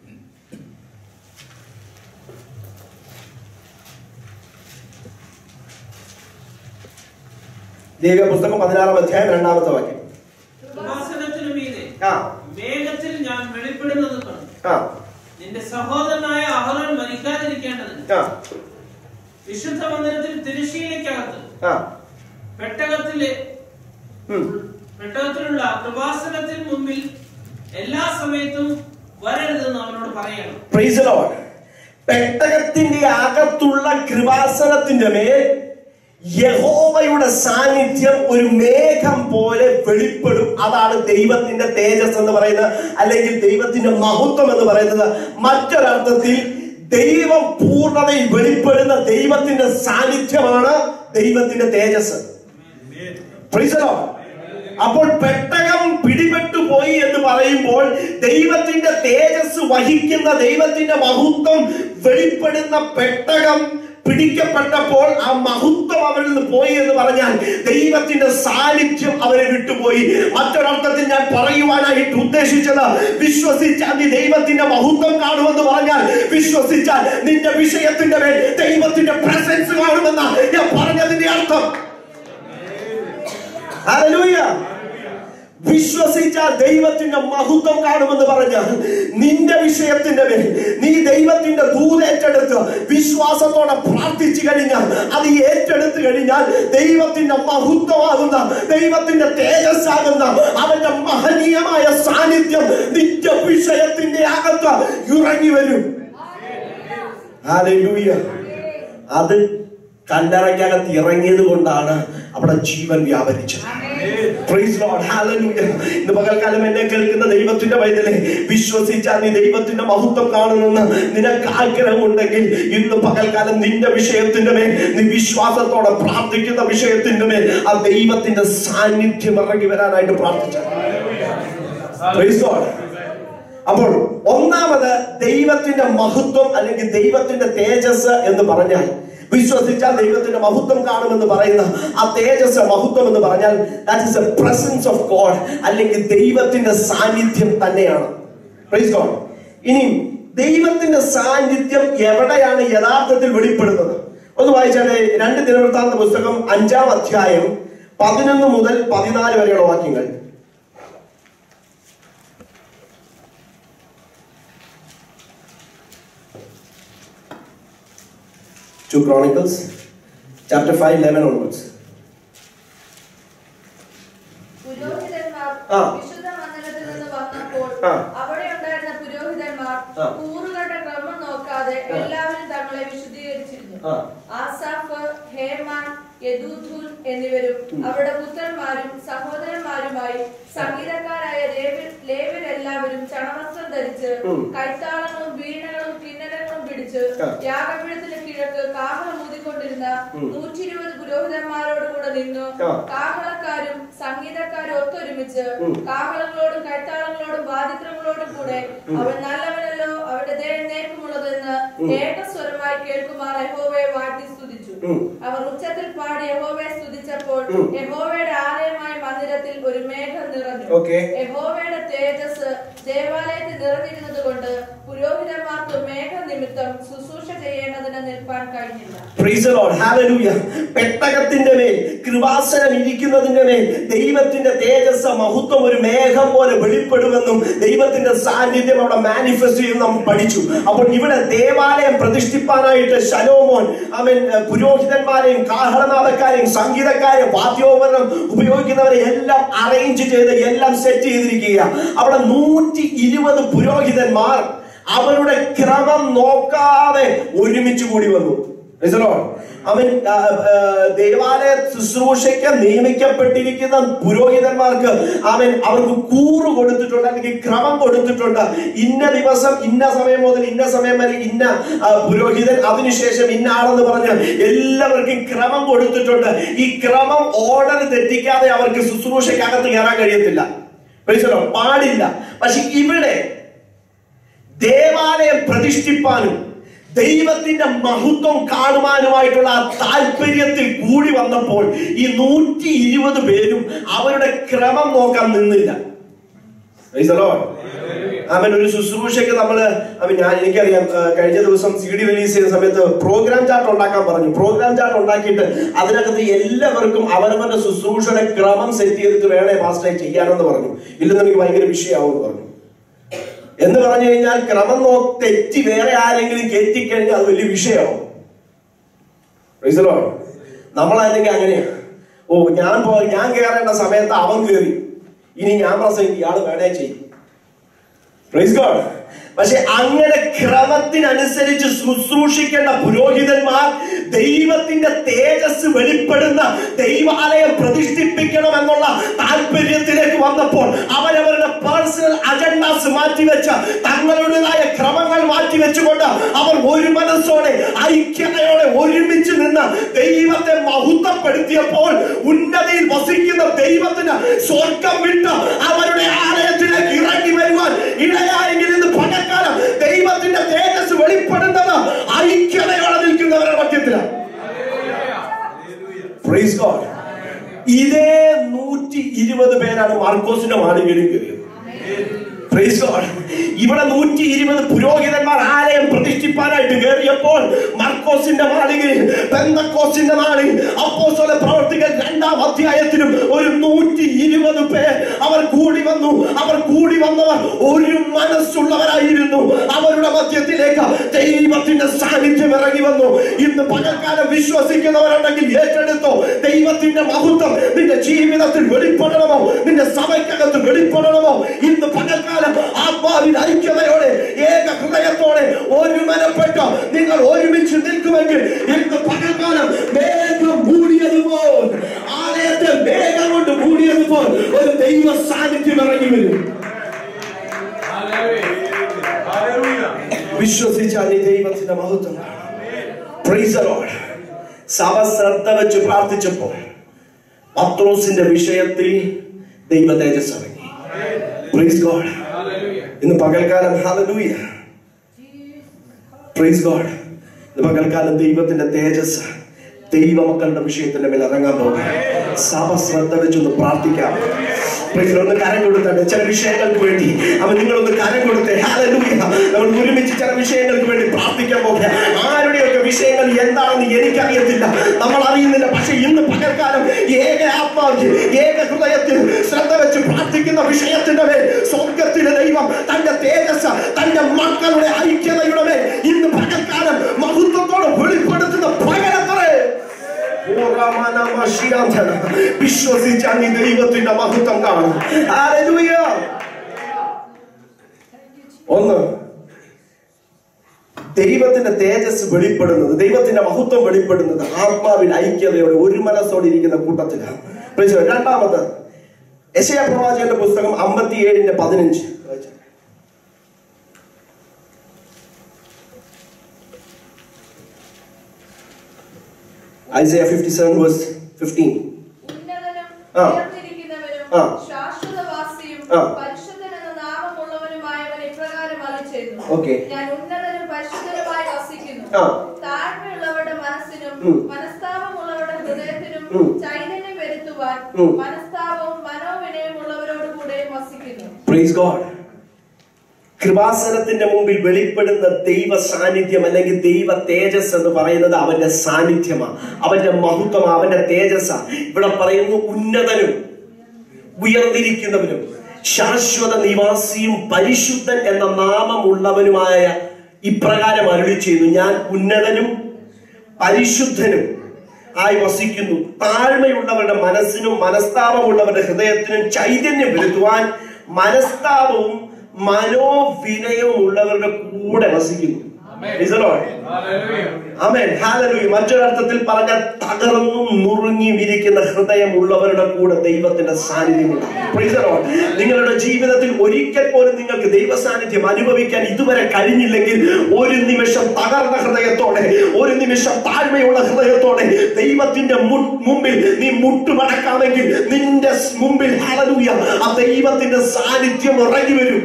ലേവ്യ പുസ്തകം പതിനാറാം അധ്യായം രണ്ടാമത്തെ വാക്യം കൃപാസനത്തിനു മീതെ ആ മേഘത്തിൽ ഞാൻ വെളിപ്പെടുന്നത് കണ്ടു ആ നിന്റെ സഹോദരനായ അഹറോൻ മരിക്കാതിരിക്കേണ്ടതിന് ആ വിശുദ്ധ മന്ദിരത്തിൽ തിരുശീലയ്ക്കകത്ത് ആ പെട്ടകത്തിലെ ഉം. പെട്ടകത്തിലുള്ള കൃപാസനത്തിന് മുമ്പിൽ എല്ലാ സമയത്തും വരരുതെന്ന് അവനോട് പറയണം Praise the Lord. പെട്ടകത്തിന്റെ അകത്തുള്ള കൃപാസനത്തിന്റെ മേൽ യഹോവയുടെ സാന്നിധ്യം ഒരു മേഘം പോലെ വെളിപ്പെടും അതാണ് ദൈവത്തിന്റെ തേജസ് എന്ന് പറയുന്നത് അല്ലെങ്കിൽ ദൈവത്തിന്റെ മഹത്വം എന്ന് പറയുന്നത് മറ്റൊരർത്ഥത്തിൽ ദൈവം പൂർണ്ണതയിൽ വെളിപ്പെടുന്ന ദൈവത്തിന്റെ സാന്നിധ്യമാണ് ദൈവത്തിന്റെ തേജസ് Praise the Lord. അപ്പോൾ പെട്ടകം പിടിപെട്ടു പോയി എന്ന് പറയുമ്പോൾ ദൈവത്തിന്റെ തേജസ് വഹിക്കുന്ന ദൈവത്തിന്റെ മഹത്വം വെളിപ്പെടുന്ന പെട്ടകം പിടിക്കപ്പെട്ടപ്പോൾ ആ മഹത്വം അവരിൽ നിന്ന് പോയി എന്ന് പറഞ്ഞാൽ ദൈവത്തിന്റെ സാന്നിധ്യം അവരെ വിട്ടുപോയി മറ്റൊരർത്ഥത്തിൽ ഞാൻ പറയുവാനായിട്ട് ഉദ്ദേശിച്ചത് വിശ്വസിച്ചാൽ നീ ദൈവത്തിന്റെ മഹത്വം കാണുമെന്ന് പറഞ്ഞാൽ വിശ്വസിച്ചാൽ നിന്റെ വിഷയത്തിന്റെ മേൽ ദൈവത്തിന്റെ പ്രസൻസ് കാണുമെന്ന ഞാൻ പറഞ്ഞതിന്റെ അർത്ഥം ഹല്ലേലൂയ വിശ്വസിച്ചാൽ ദൈവത്തിന്റെ മഹത്വം കാണുമെന്ന് പറഞ്ഞാൽ നിന്റെ വിഷയത്തിന്റെ മേൽ നീ ദൈവത്തിന്റെ ദൂതേറ്റെടുത്ത് വിശ്വാസത്തോടെ പ്രാർത്ഥിച്ചു കഴിഞ്ഞാൽ അത് ഏറ്റെടുത്തു കഴിഞ്ഞാൽ ദൈവത്തിന്റെ മഹത്വമാകുന്ന ദൈവത്തിന്റെ തേജസ്സാകുന്ന അവന്റെ മഹനീയമായ സാന്നിധ്യം നിന്റെ വിഷയത്തിന്റെ അകത്ത് ഇറങ്ങി വരും ഹല്ലേലൂയ അത് കല്ലറയ്ക്കകത്ത് ഇറങ്ങിയത് കൊണ്ടാണ് അവിടെ ജീവൻ വ്യാപരിച്ചത് Praise Lord. Hallelujah. ഇന്ന് പകൽക്കാലം എന്നെ കേൾക്കുന്ന ദൈവത്തിന്റെ വൈദ്യനെ വിശ്വസിച്ചാൽ നീ ദൈവത്തിന്റെ മഹത്വം കാണുമെന്ന് നിനക്ക് ആഗ്രഹമുണ്ടെങ്കിൽ ഇന്ന് പകൽക്കാലം നിന്റെ വിഷയത്തിന്റെ മേൽ നീ വിശ്വാസത്തോടെ പ്രാർത്ഥിക്കുന്ന വിഷയത്തിന്റെ മേൽ ആ ദൈവത്തിന്റെ സാന്നിധ്യം ഇറങ്ങി വരാനായിട്ട് പ്രാർത്ഥിച്ചു Praise God. അപ്പോൾ ഒന്നാമത് ദൈവത്തിന്റെ മഹത്വം അല്ലെങ്കിൽ ദൈവത്തിന്റെ തേജസ് എന്ന് പറഞ്ഞാൽ വിശ്വസിച്ചാൽ ദൈവത്തിന്റെ മഹത്വം കാണുമെന്ന് പറയുന്ന ആ തേജസ് മഹത്വം എന്ന് പറഞ്ഞാൽ that is a presence of God അല്ലെങ്കിൽ ദൈവത്തിന്റെ സാന്നിധ്യം തന്നെയാണ് Praise God. ഇനി ദൈവത്തിന്റെ സാന്നിധ്യം എവിടെയാണ് യഥാർത്ഥത്തിൽ വെളിപ്പെടുന്നത് ഒന്ന് വായിച്ചാലേ രണ്ട് ദിനവൃത്താന്ത പുസ്തകം അഞ്ചാം അധ്യായം പതിനൊന്ന് മുതൽ പതിനാല് വരെയുള്ള വാക്യങ്ങൾ Two Chronicles, chapter 5, 11 onwards. പുരോഹിതന്മാർ ആ. വിശുദ്ധ മന്ദിരത്തിൽ നിന്ന് വന്നപ്പോൾ ആ. അവിടെ ഉണ്ടായിരുന്ന പുരോഹിതന്മാർ ആ. കൂറുകളുടെ ക്രമം നോക്കാതെ ആ. എല്ലാവരും തങ്ങളെ വിശുദ്ധീകരിച്ചിരുന്നു ആ. ആസാഫ് ഹേമാൻ യദൂഥൂൻ എന്നിവരും അവരുടെ പുത്രന്മാരും സഹോദരന്മാരുമായി സംഗീതക്കാരായ ലേവ്യ- ലേവ്യരെല്ലാവരും ചണവസ്ത്രം ധരിച്ച് ഉം. കൈത്താളങ്ങളും വീണകളും കിന്നരങ്ങളും പിടിച്ച് ആ. യാഗപീഠത്തിന് കിഴക്ക് കാഹളം ഊതിക്കൊണ്ടിരുന്ന ഉം. നൂറ്റി ഇരുപത് പുരോഹിതന്മാരോട് കൂടെ നിന്നു ആ. കാഹളക്കാരും സംഗീതക്കാരും ഒത്തൊരുമിച്ച് ഉം. കാഹളങ്ങളോടും കൈത്താളങ്ങളോടും വാദിത്രങ്ങളോടും കൂടെ അവൻ നല്ലവനല്ലോ അവരുടെ നേക്കുമുള്ളതെന്ന് ഉം. ഏകസ്വരമായി കേൾക്കുമാർ യഹോവയെ വാഴ്ത്തി സ്തുതിച്ചു ഉം. അവർ ഉച്ചത്തിൽ പാടി യഹോവയെ സ്തുതിച്ചപ്പോൾ ഉം. യഹോവയുടെ ആലയമായ മന്ദിരത്തിൽ ഒരു മേഘം നിറഞ്ഞു Okay. യഹോവയുടെ തേജസ് ദേവാലയത്തിൽ നിറഞ്ഞിരുന്നത് കൊണ്ട് പുരോഹിതന്മാർക്ക് മേഘ നിമിത്തം ശുശ്രൂഷ ചെയ്യേണ്ടതിന് നിൽപ്പാൻ കഴിഞ്ഞില്ല Praise the Lord. Hallelujah. പെട്ടകത്തിന്റെ മേൽ കൃപാസനം ഇരിക്കുന്നതിന്റെ മേൽ ദൈവത്തിന്റെ തേജസ് മഹത്വം ഒരു മേഘം പോലെ വെളിപ്പെടുമെന്നും ദൈവത്തിന്റെ സാന്നിധ്യം അവിടെ മാനിഫെസ്റ്റ് ചെയ്യുന്ന നമ്മൾ പഠിച്ചു അപ്പോൾ ഇവിടെ ദേവാലയം പ്രതിഷ്ഠിപ്പാനായിട്ട് ശലോമോൻ അവൻ ഏഹ്, പുരോഹിതന്മാരെയും കാഹളനാഥക്കാരെയും സംഗീതക്കാരെയും വാദ്യോപകരണം ഉപയോഗിക്കുന്നവരെ എല്ലാം അറേഞ്ച് ചെയ്ത് എല്ലാം സെറ്റ് ചെയ്തിരിക്കുക അവിടെ നൂറ്റി ഇരുപത് പുരോഹിതന്മാർ അവരുടെ ക്രമം നോക്കാതെ ഒരുമിച്ച് കൂടി വന്നു Praise the Lord. അവൻ ആ, ആ, ദേവാലയ ശുശ്രൂഷയ്ക്ക് നിയമിക്കപ്പെട്ടിരിക്കുന്ന പുരോഹിതന്മാർക്ക് അവൻ അവർക്ക് കൂറ് കൊടുത്തിട്ടുണ്ട് അല്ലെങ്കിൽ ക്രമം കൊടുത്തിട്ടുണ്ട് ഇന്ന ദിവസം ഇന്ന സമയം മുതൽ ഇന്ന സമയം വരെ ഇന്ന ആ, പുരോഹിതൻ അതിനുശേഷം ഇന്ന ആളെന്ന് പറഞ്ഞ് എല്ലാവർക്കും ക്രമം കൊടുത്തിട്ടുണ്ട് ഈ ക്രമം ഓർഡർ തെറ്റിക്കാതെ അവർക്ക് ശുശ്രൂഷയ്ക്കകത്ത് കയറാൻ കഴിയത്തില്ല Praise the Lord. പാടില്ല പക്ഷെ ഇവിടെ ദേവാലയം പ്രതിഷ്ഠിപ്പാനും ദൈവത്തിന്റെ മഹത്വം കാണുവാനുമായിട്ടുള്ള ആ താല്പര്യത്തിൽ കൂടി വന്നപ്പോൾ ഈ നൂറ്റി ഇരുപത് പേരും അവരുടെ ക്രമം നോക്കാൻ നിന്നില്ല Praise the Lord. അവൻ ഒരു ശുശ്രൂഷയ്ക്ക് നമ്മള് അവൻ ഞാൻ എനിക്കറിയാം ആ, കഴിഞ്ഞ ദിവസം സി ഡി റിലീസ് ചെയ്യുന്ന സമയത്ത് പ്രോഗ്രാം ചാർട്ട് ഉണ്ടാക്കാൻ പറഞ്ഞു പ്രോഗ്രാം ചാർട്ട് ഉണ്ടാക്കിയിട്ട് അതിനകത്ത് എല്ലാവർക്കും അവരവരുടെ ശുശ്രൂഷയുടെ ക്രമം സെറ്റ് ചെയ്തിട്ട് വേണേ പാസ്റ്ററെ ചെയ്യാനെന്ന് പറഞ്ഞു ഇല്ലെന്ന് എനിക്ക് ഭയങ്കര വിഷയമാവുമെന്ന് പറഞ്ഞു എന്ന് പറഞ്ഞു കഴിഞ്ഞാൽ ക്രമം നോ തെറ്റി വേറെ ആരെങ്കിലും കയറ്റിക്കഴിഞ്ഞാൽ അത് വലിയ വിഷയമാവും Praise the Lord. നമ്മളല്ലെങ്കിൽ അങ്ങനെയാ ഓ ഞാൻ പോ ഞാൻ കയറേണ്ട സമയത്ത് അവൻ കയറി ഇനി ഞാൻ പ്രസംഗിക്കും ഇയാൾ വേണേ ചെയ്യും Praise God. പക്ഷെ അങ്ങനെ ക്രമത്തിനനുസരിച്ച് ശുശ്രൂഷിക്കേണ്ട പുരോഹിതന്മാർ ദൈവത്തിന്റെ തേജസ് വെളിപ്പെടുന്ന ദൈവാലയം പ്രതിഷ്ഠിപ്പിക്കണമെന്നുള്ള താല്പര്യത്തിലേക്ക് വന്നപ്പോൾ അവരവരുടെ പേഴ്സണൽ അജണ്ടാസ് മാറ്റിവെച്ച തങ്ങളുടേതായ ക്രമങ്ങൾ മാറ്റിവെച്ചുകൊണ്ട് അവർ ഒരു മനസ്സോടെ ഐക്യതയോടെ ഒരുമിച്ച് നിന്ന് ദൈവത്തെ മഹത്വപ്പെടുത്തിയപ്പോൾ ഉന്നതിയിൽ വസിക്കുന്ന ദൈവത്തിന് സ്വർഗം വിട്ട് അവരുടെ ആലയത്തിലേക്ക് ഇറങ്ങി വരുവാൻ ഇടയായെങ്കിൽ ഇന്ന് പകൽക്കാലം ദൈവത്തിന്റെ തേജസ് വെളിപ്പെടുന്നത് ഐക്യതയോടെ നിൽക്കുന്നവരുടെ മധ്യത്തിലാണ് Praise God. ഇതേ നൂറ്റി ഇരുപത് പേരാണ് മാർക്കോസിന്റെ മാളികയിൽ കയറിയത് Praise God. ഇവിടെ നൂറ്റി ഇരുപത് പുരോഹിതന്മാർ ആലയം പ്രതിഷ്ഠിപ്പാനായിട്ട് കയറിയപ്പോൾ മർക്കോസിന്റെ മാളികയിൽ പെന്തക്കോസിന്റെ നാളിൽ അപ്പോസ്തല പ്രവർത്തികൾ രണ്ടാം അധ്യായത്തിലും ഒരു നൂറ്റി ഇരുപത് പേർ അവർ കൂടി വന്നു അവർ കൂടി വന്നവർ ഒരു മനസ്സുള്ളവരായിരുന്നു അവരുടെ മധ്യത്തിലേക്ക് ദൈവത്തിന്റെ സാന്നിധ്യം ഇറങ്ങി വന്നു ഇന്ന് പകൽക്കാലം വിശ്വസിക്കുന്നവരുണ്ടെങ്കിൽ ഏറ്റെടുത്തോ ദൈവത്തിന്റെ മഹത്വം നിന്റെ ജീവിതത്തിൽ വെളിപ്പെടണമോ നിന്റെ സഭയ്ക്കകത്ത് വെളിപ്പെടണമോ ഇന്ന് പകൽക്കാലം ആത്മാവിൽ ഐക്യതയോടെ ഏക ഹൃദയത്തോടെ ഒരുമനപ്പെട്ട് നിങ്ങൾ ഒരുമിച്ച് നിൽക്കുമെങ്കിൽ ഇന്ന് പകൽക്കാലം മേഘം മൂടിയതുപോൽ ആലയത്തെ മേഘം കൊണ്ട് മൂടിയതുപോൽ ഒരു ദൈവ സാന്നിധ്യം ഇറങ്ങി വരും വിശ്വസിച്ചാൽ ഈ ദൈവത്തിന്റെ മഹത്വം Praise the Lord. സഭ ശ്രദ്ധ വെച്ച് പ്രാർത്ഥിച്ചപ്പോൾ പത്രോസിന്റെ വിഷയത്തിൽ ദൈവ തേജസ് ഇറങ്ങി Praise God. ഇന്ന് പകൽക്കാലം ഹാലലൂയ പ്രൈസ് ഗോഡ് ഇന്ന് പകൽക്കാലം ദൈവത്തിന്റെ തേജസ് ദൈവമക്കളുടെ വിഷയത്തിന്റെ മേൽ ഇറങ്ങാൻ പോകും സഭ ശ്രദ്ധ വെച്ചൊന്ന് പ്രാർത്ഥിക്കാം Praise God. ഒന്ന് കരം കൊടുത്തട്ടെ ചില വിഷയങ്ങൾക്ക് വേണ്ടി അവൻ നിങ്ങളൊന്ന് കരം കൊടുത്തേ ഹാലലൂയ നമ്മൾ ഒരുമിച്ച് ചില വിഷയങ്ങൾക്ക് വേണ്ടി പ്രാർത്ഥിക്കാൻ പോകുക ആരുടെയൊക്കെ വിഷയങ്ങൾ എന്താണെന്ന് എനിക്കറിയത്തില്ല നമ്മൾ അറിയുന്നില്ല പക്ഷെ ഇന്ന് പകൽക്കാലം ഏക ആത്മാവിൽ ഏക ഹൃദയത്തിൽ ശ്രദ്ധ വെച്ച് പ്രാർത്ഥിക്കുന്ന വിഷയത്തിന്റെ മേൽ സ്വർഗത്തിലെ ദൈവം തന്റെ തേജസ് തന്റെ മക്കളുടെ ഐക്യതയുടെ മേൽ ഇന്ന് പകൽക്കാലം മഹത്വത്തോടെ വെളിപ്പെടുത്തുന്ന പകരത്തറേ വിശ്വസിച്ചാൽ നീ ദൈവത്തിന്റെ മഹത്വം കാണും Hallelujah. ഒന്ന് ദൈവത്തിന്റെ തേജസ് വെളിപ്പെടുന്നത് ദൈവത്തിന്റെ മഹത്വം വെളിപ്പെടുന്നത് ആത്മാവിൽ ഐക്യതയോടെ ഒരു മനസ്സോടെ ഇരിക്കുന്ന കൂട്ടത്തിലാണ് Praise the Lord. രണ്ടാമത് യശയ പ്രവാചകന്റെ പുസ്തകം അമ്പത്തിയേഴിന്റെ പതിനഞ്ച് Isaiah fifty seven verse fifteen ഉന്നതനും ആ. ഉയർന്നിരിക്കുന്നവനും ആ. ശാശ്വതവാസിയും ആ. പരിശുദ്ധൻ എന്ന നാമമുള്ളവനുമായവൻ ഇപ്രകാരം അരുളിച്ചെയ്യുന്നു. Okay. ഞാൻ ഉന്നതനും പരിശുദ്ധനുമായി വസിക്കുന്നു ആ. താഴ്മയുള്ളവരുടെ മനസ്സിനും ഉം. മനസ്താപമുള്ളവരുടെ ഹൃദയത്തിനും ഉം. ചൈതന്യം വരുത്തുവാൻ ഉം. മനസ്താപവും മനോവിനയമുള്ളവരോട് കൂടെ വസിക്കുന്നു പ്രൈസ് ഗോഡ് കൃപാസനത്തിന്റെ മുമ്പിൽ വെളിപ്പെടുന്ന ദൈവ സാന്നിധ്യം അല്ലെങ്കിൽ ദൈവ തേജസ് എന്ന് പറയുന്നത് അവന്റെ സാന്നിധ്യമാണ് അവന്റെ മഹത്വം അവന്റെ തേജസ് ഇവിടെ പറയുന്നു ഉന്നതനും ഉയർന്നിരിക്കുന്നവനും ശാശ്വത നിവാസിയും പരിശുദ്ധൻ എന്ന നാമമുള്ളവനുമായ ഇപ്രകാരം അരുളി ചെയ്തു ഞാൻ ഉന്നതനും പരിശുദ്ധനും ആയി വസിക്കുന്നു താഴ്മയുള്ളവരുടെ മനസ്സിനും മനസ്താപമുള്ളവരുടെ ഹൃദയത്തിനും ചൈതന്യം വരുത്തുവാൻ മനസ്താപവും മനോവിനയവും ഉള്ളവരുടെ കൂടെ വസിക്കുന്നു Praise the Lord. ആമേൻ ഹാലലൂയ മറ്റൊരർത്ഥത്തിൽ പറഞ്ഞ തകർന്നും നുറുങ്ങിയും ഇരിക്കുന്ന ഹൃദയമുള്ളവരുടെ കൂടെ ദൈവത്തിന്റെ സാന്നിധ്യമുണ്ട് Praise the Lord. നിങ്ങളുടെ ജീവിതത്തിൽ ഒരിക്കൽ പോലും നിങ്ങൾക്ക് ദൈവ സാന്നിധ്യം അനുഭവിക്കാൻ ഇതുവരെ കഴിഞ്ഞില്ലെങ്കിൽ ഒരു നിമിഷം തകർന്ന ഹൃദയത്തോടെ ഒരു നിമിഷം താഴ്മയുള്ള ഹൃദയത്തോടെ ദൈവത്തിന്റെ മു- മുമ്പിൽ നീ മുട്ടുമടക്കാമെങ്കിൽ നിന്റെ സ് മുമ്പിൽ ഹാലലൂയ ആ ദൈവത്തിന്റെ സാന്നിധ്യം ഇറങ്ങി വരും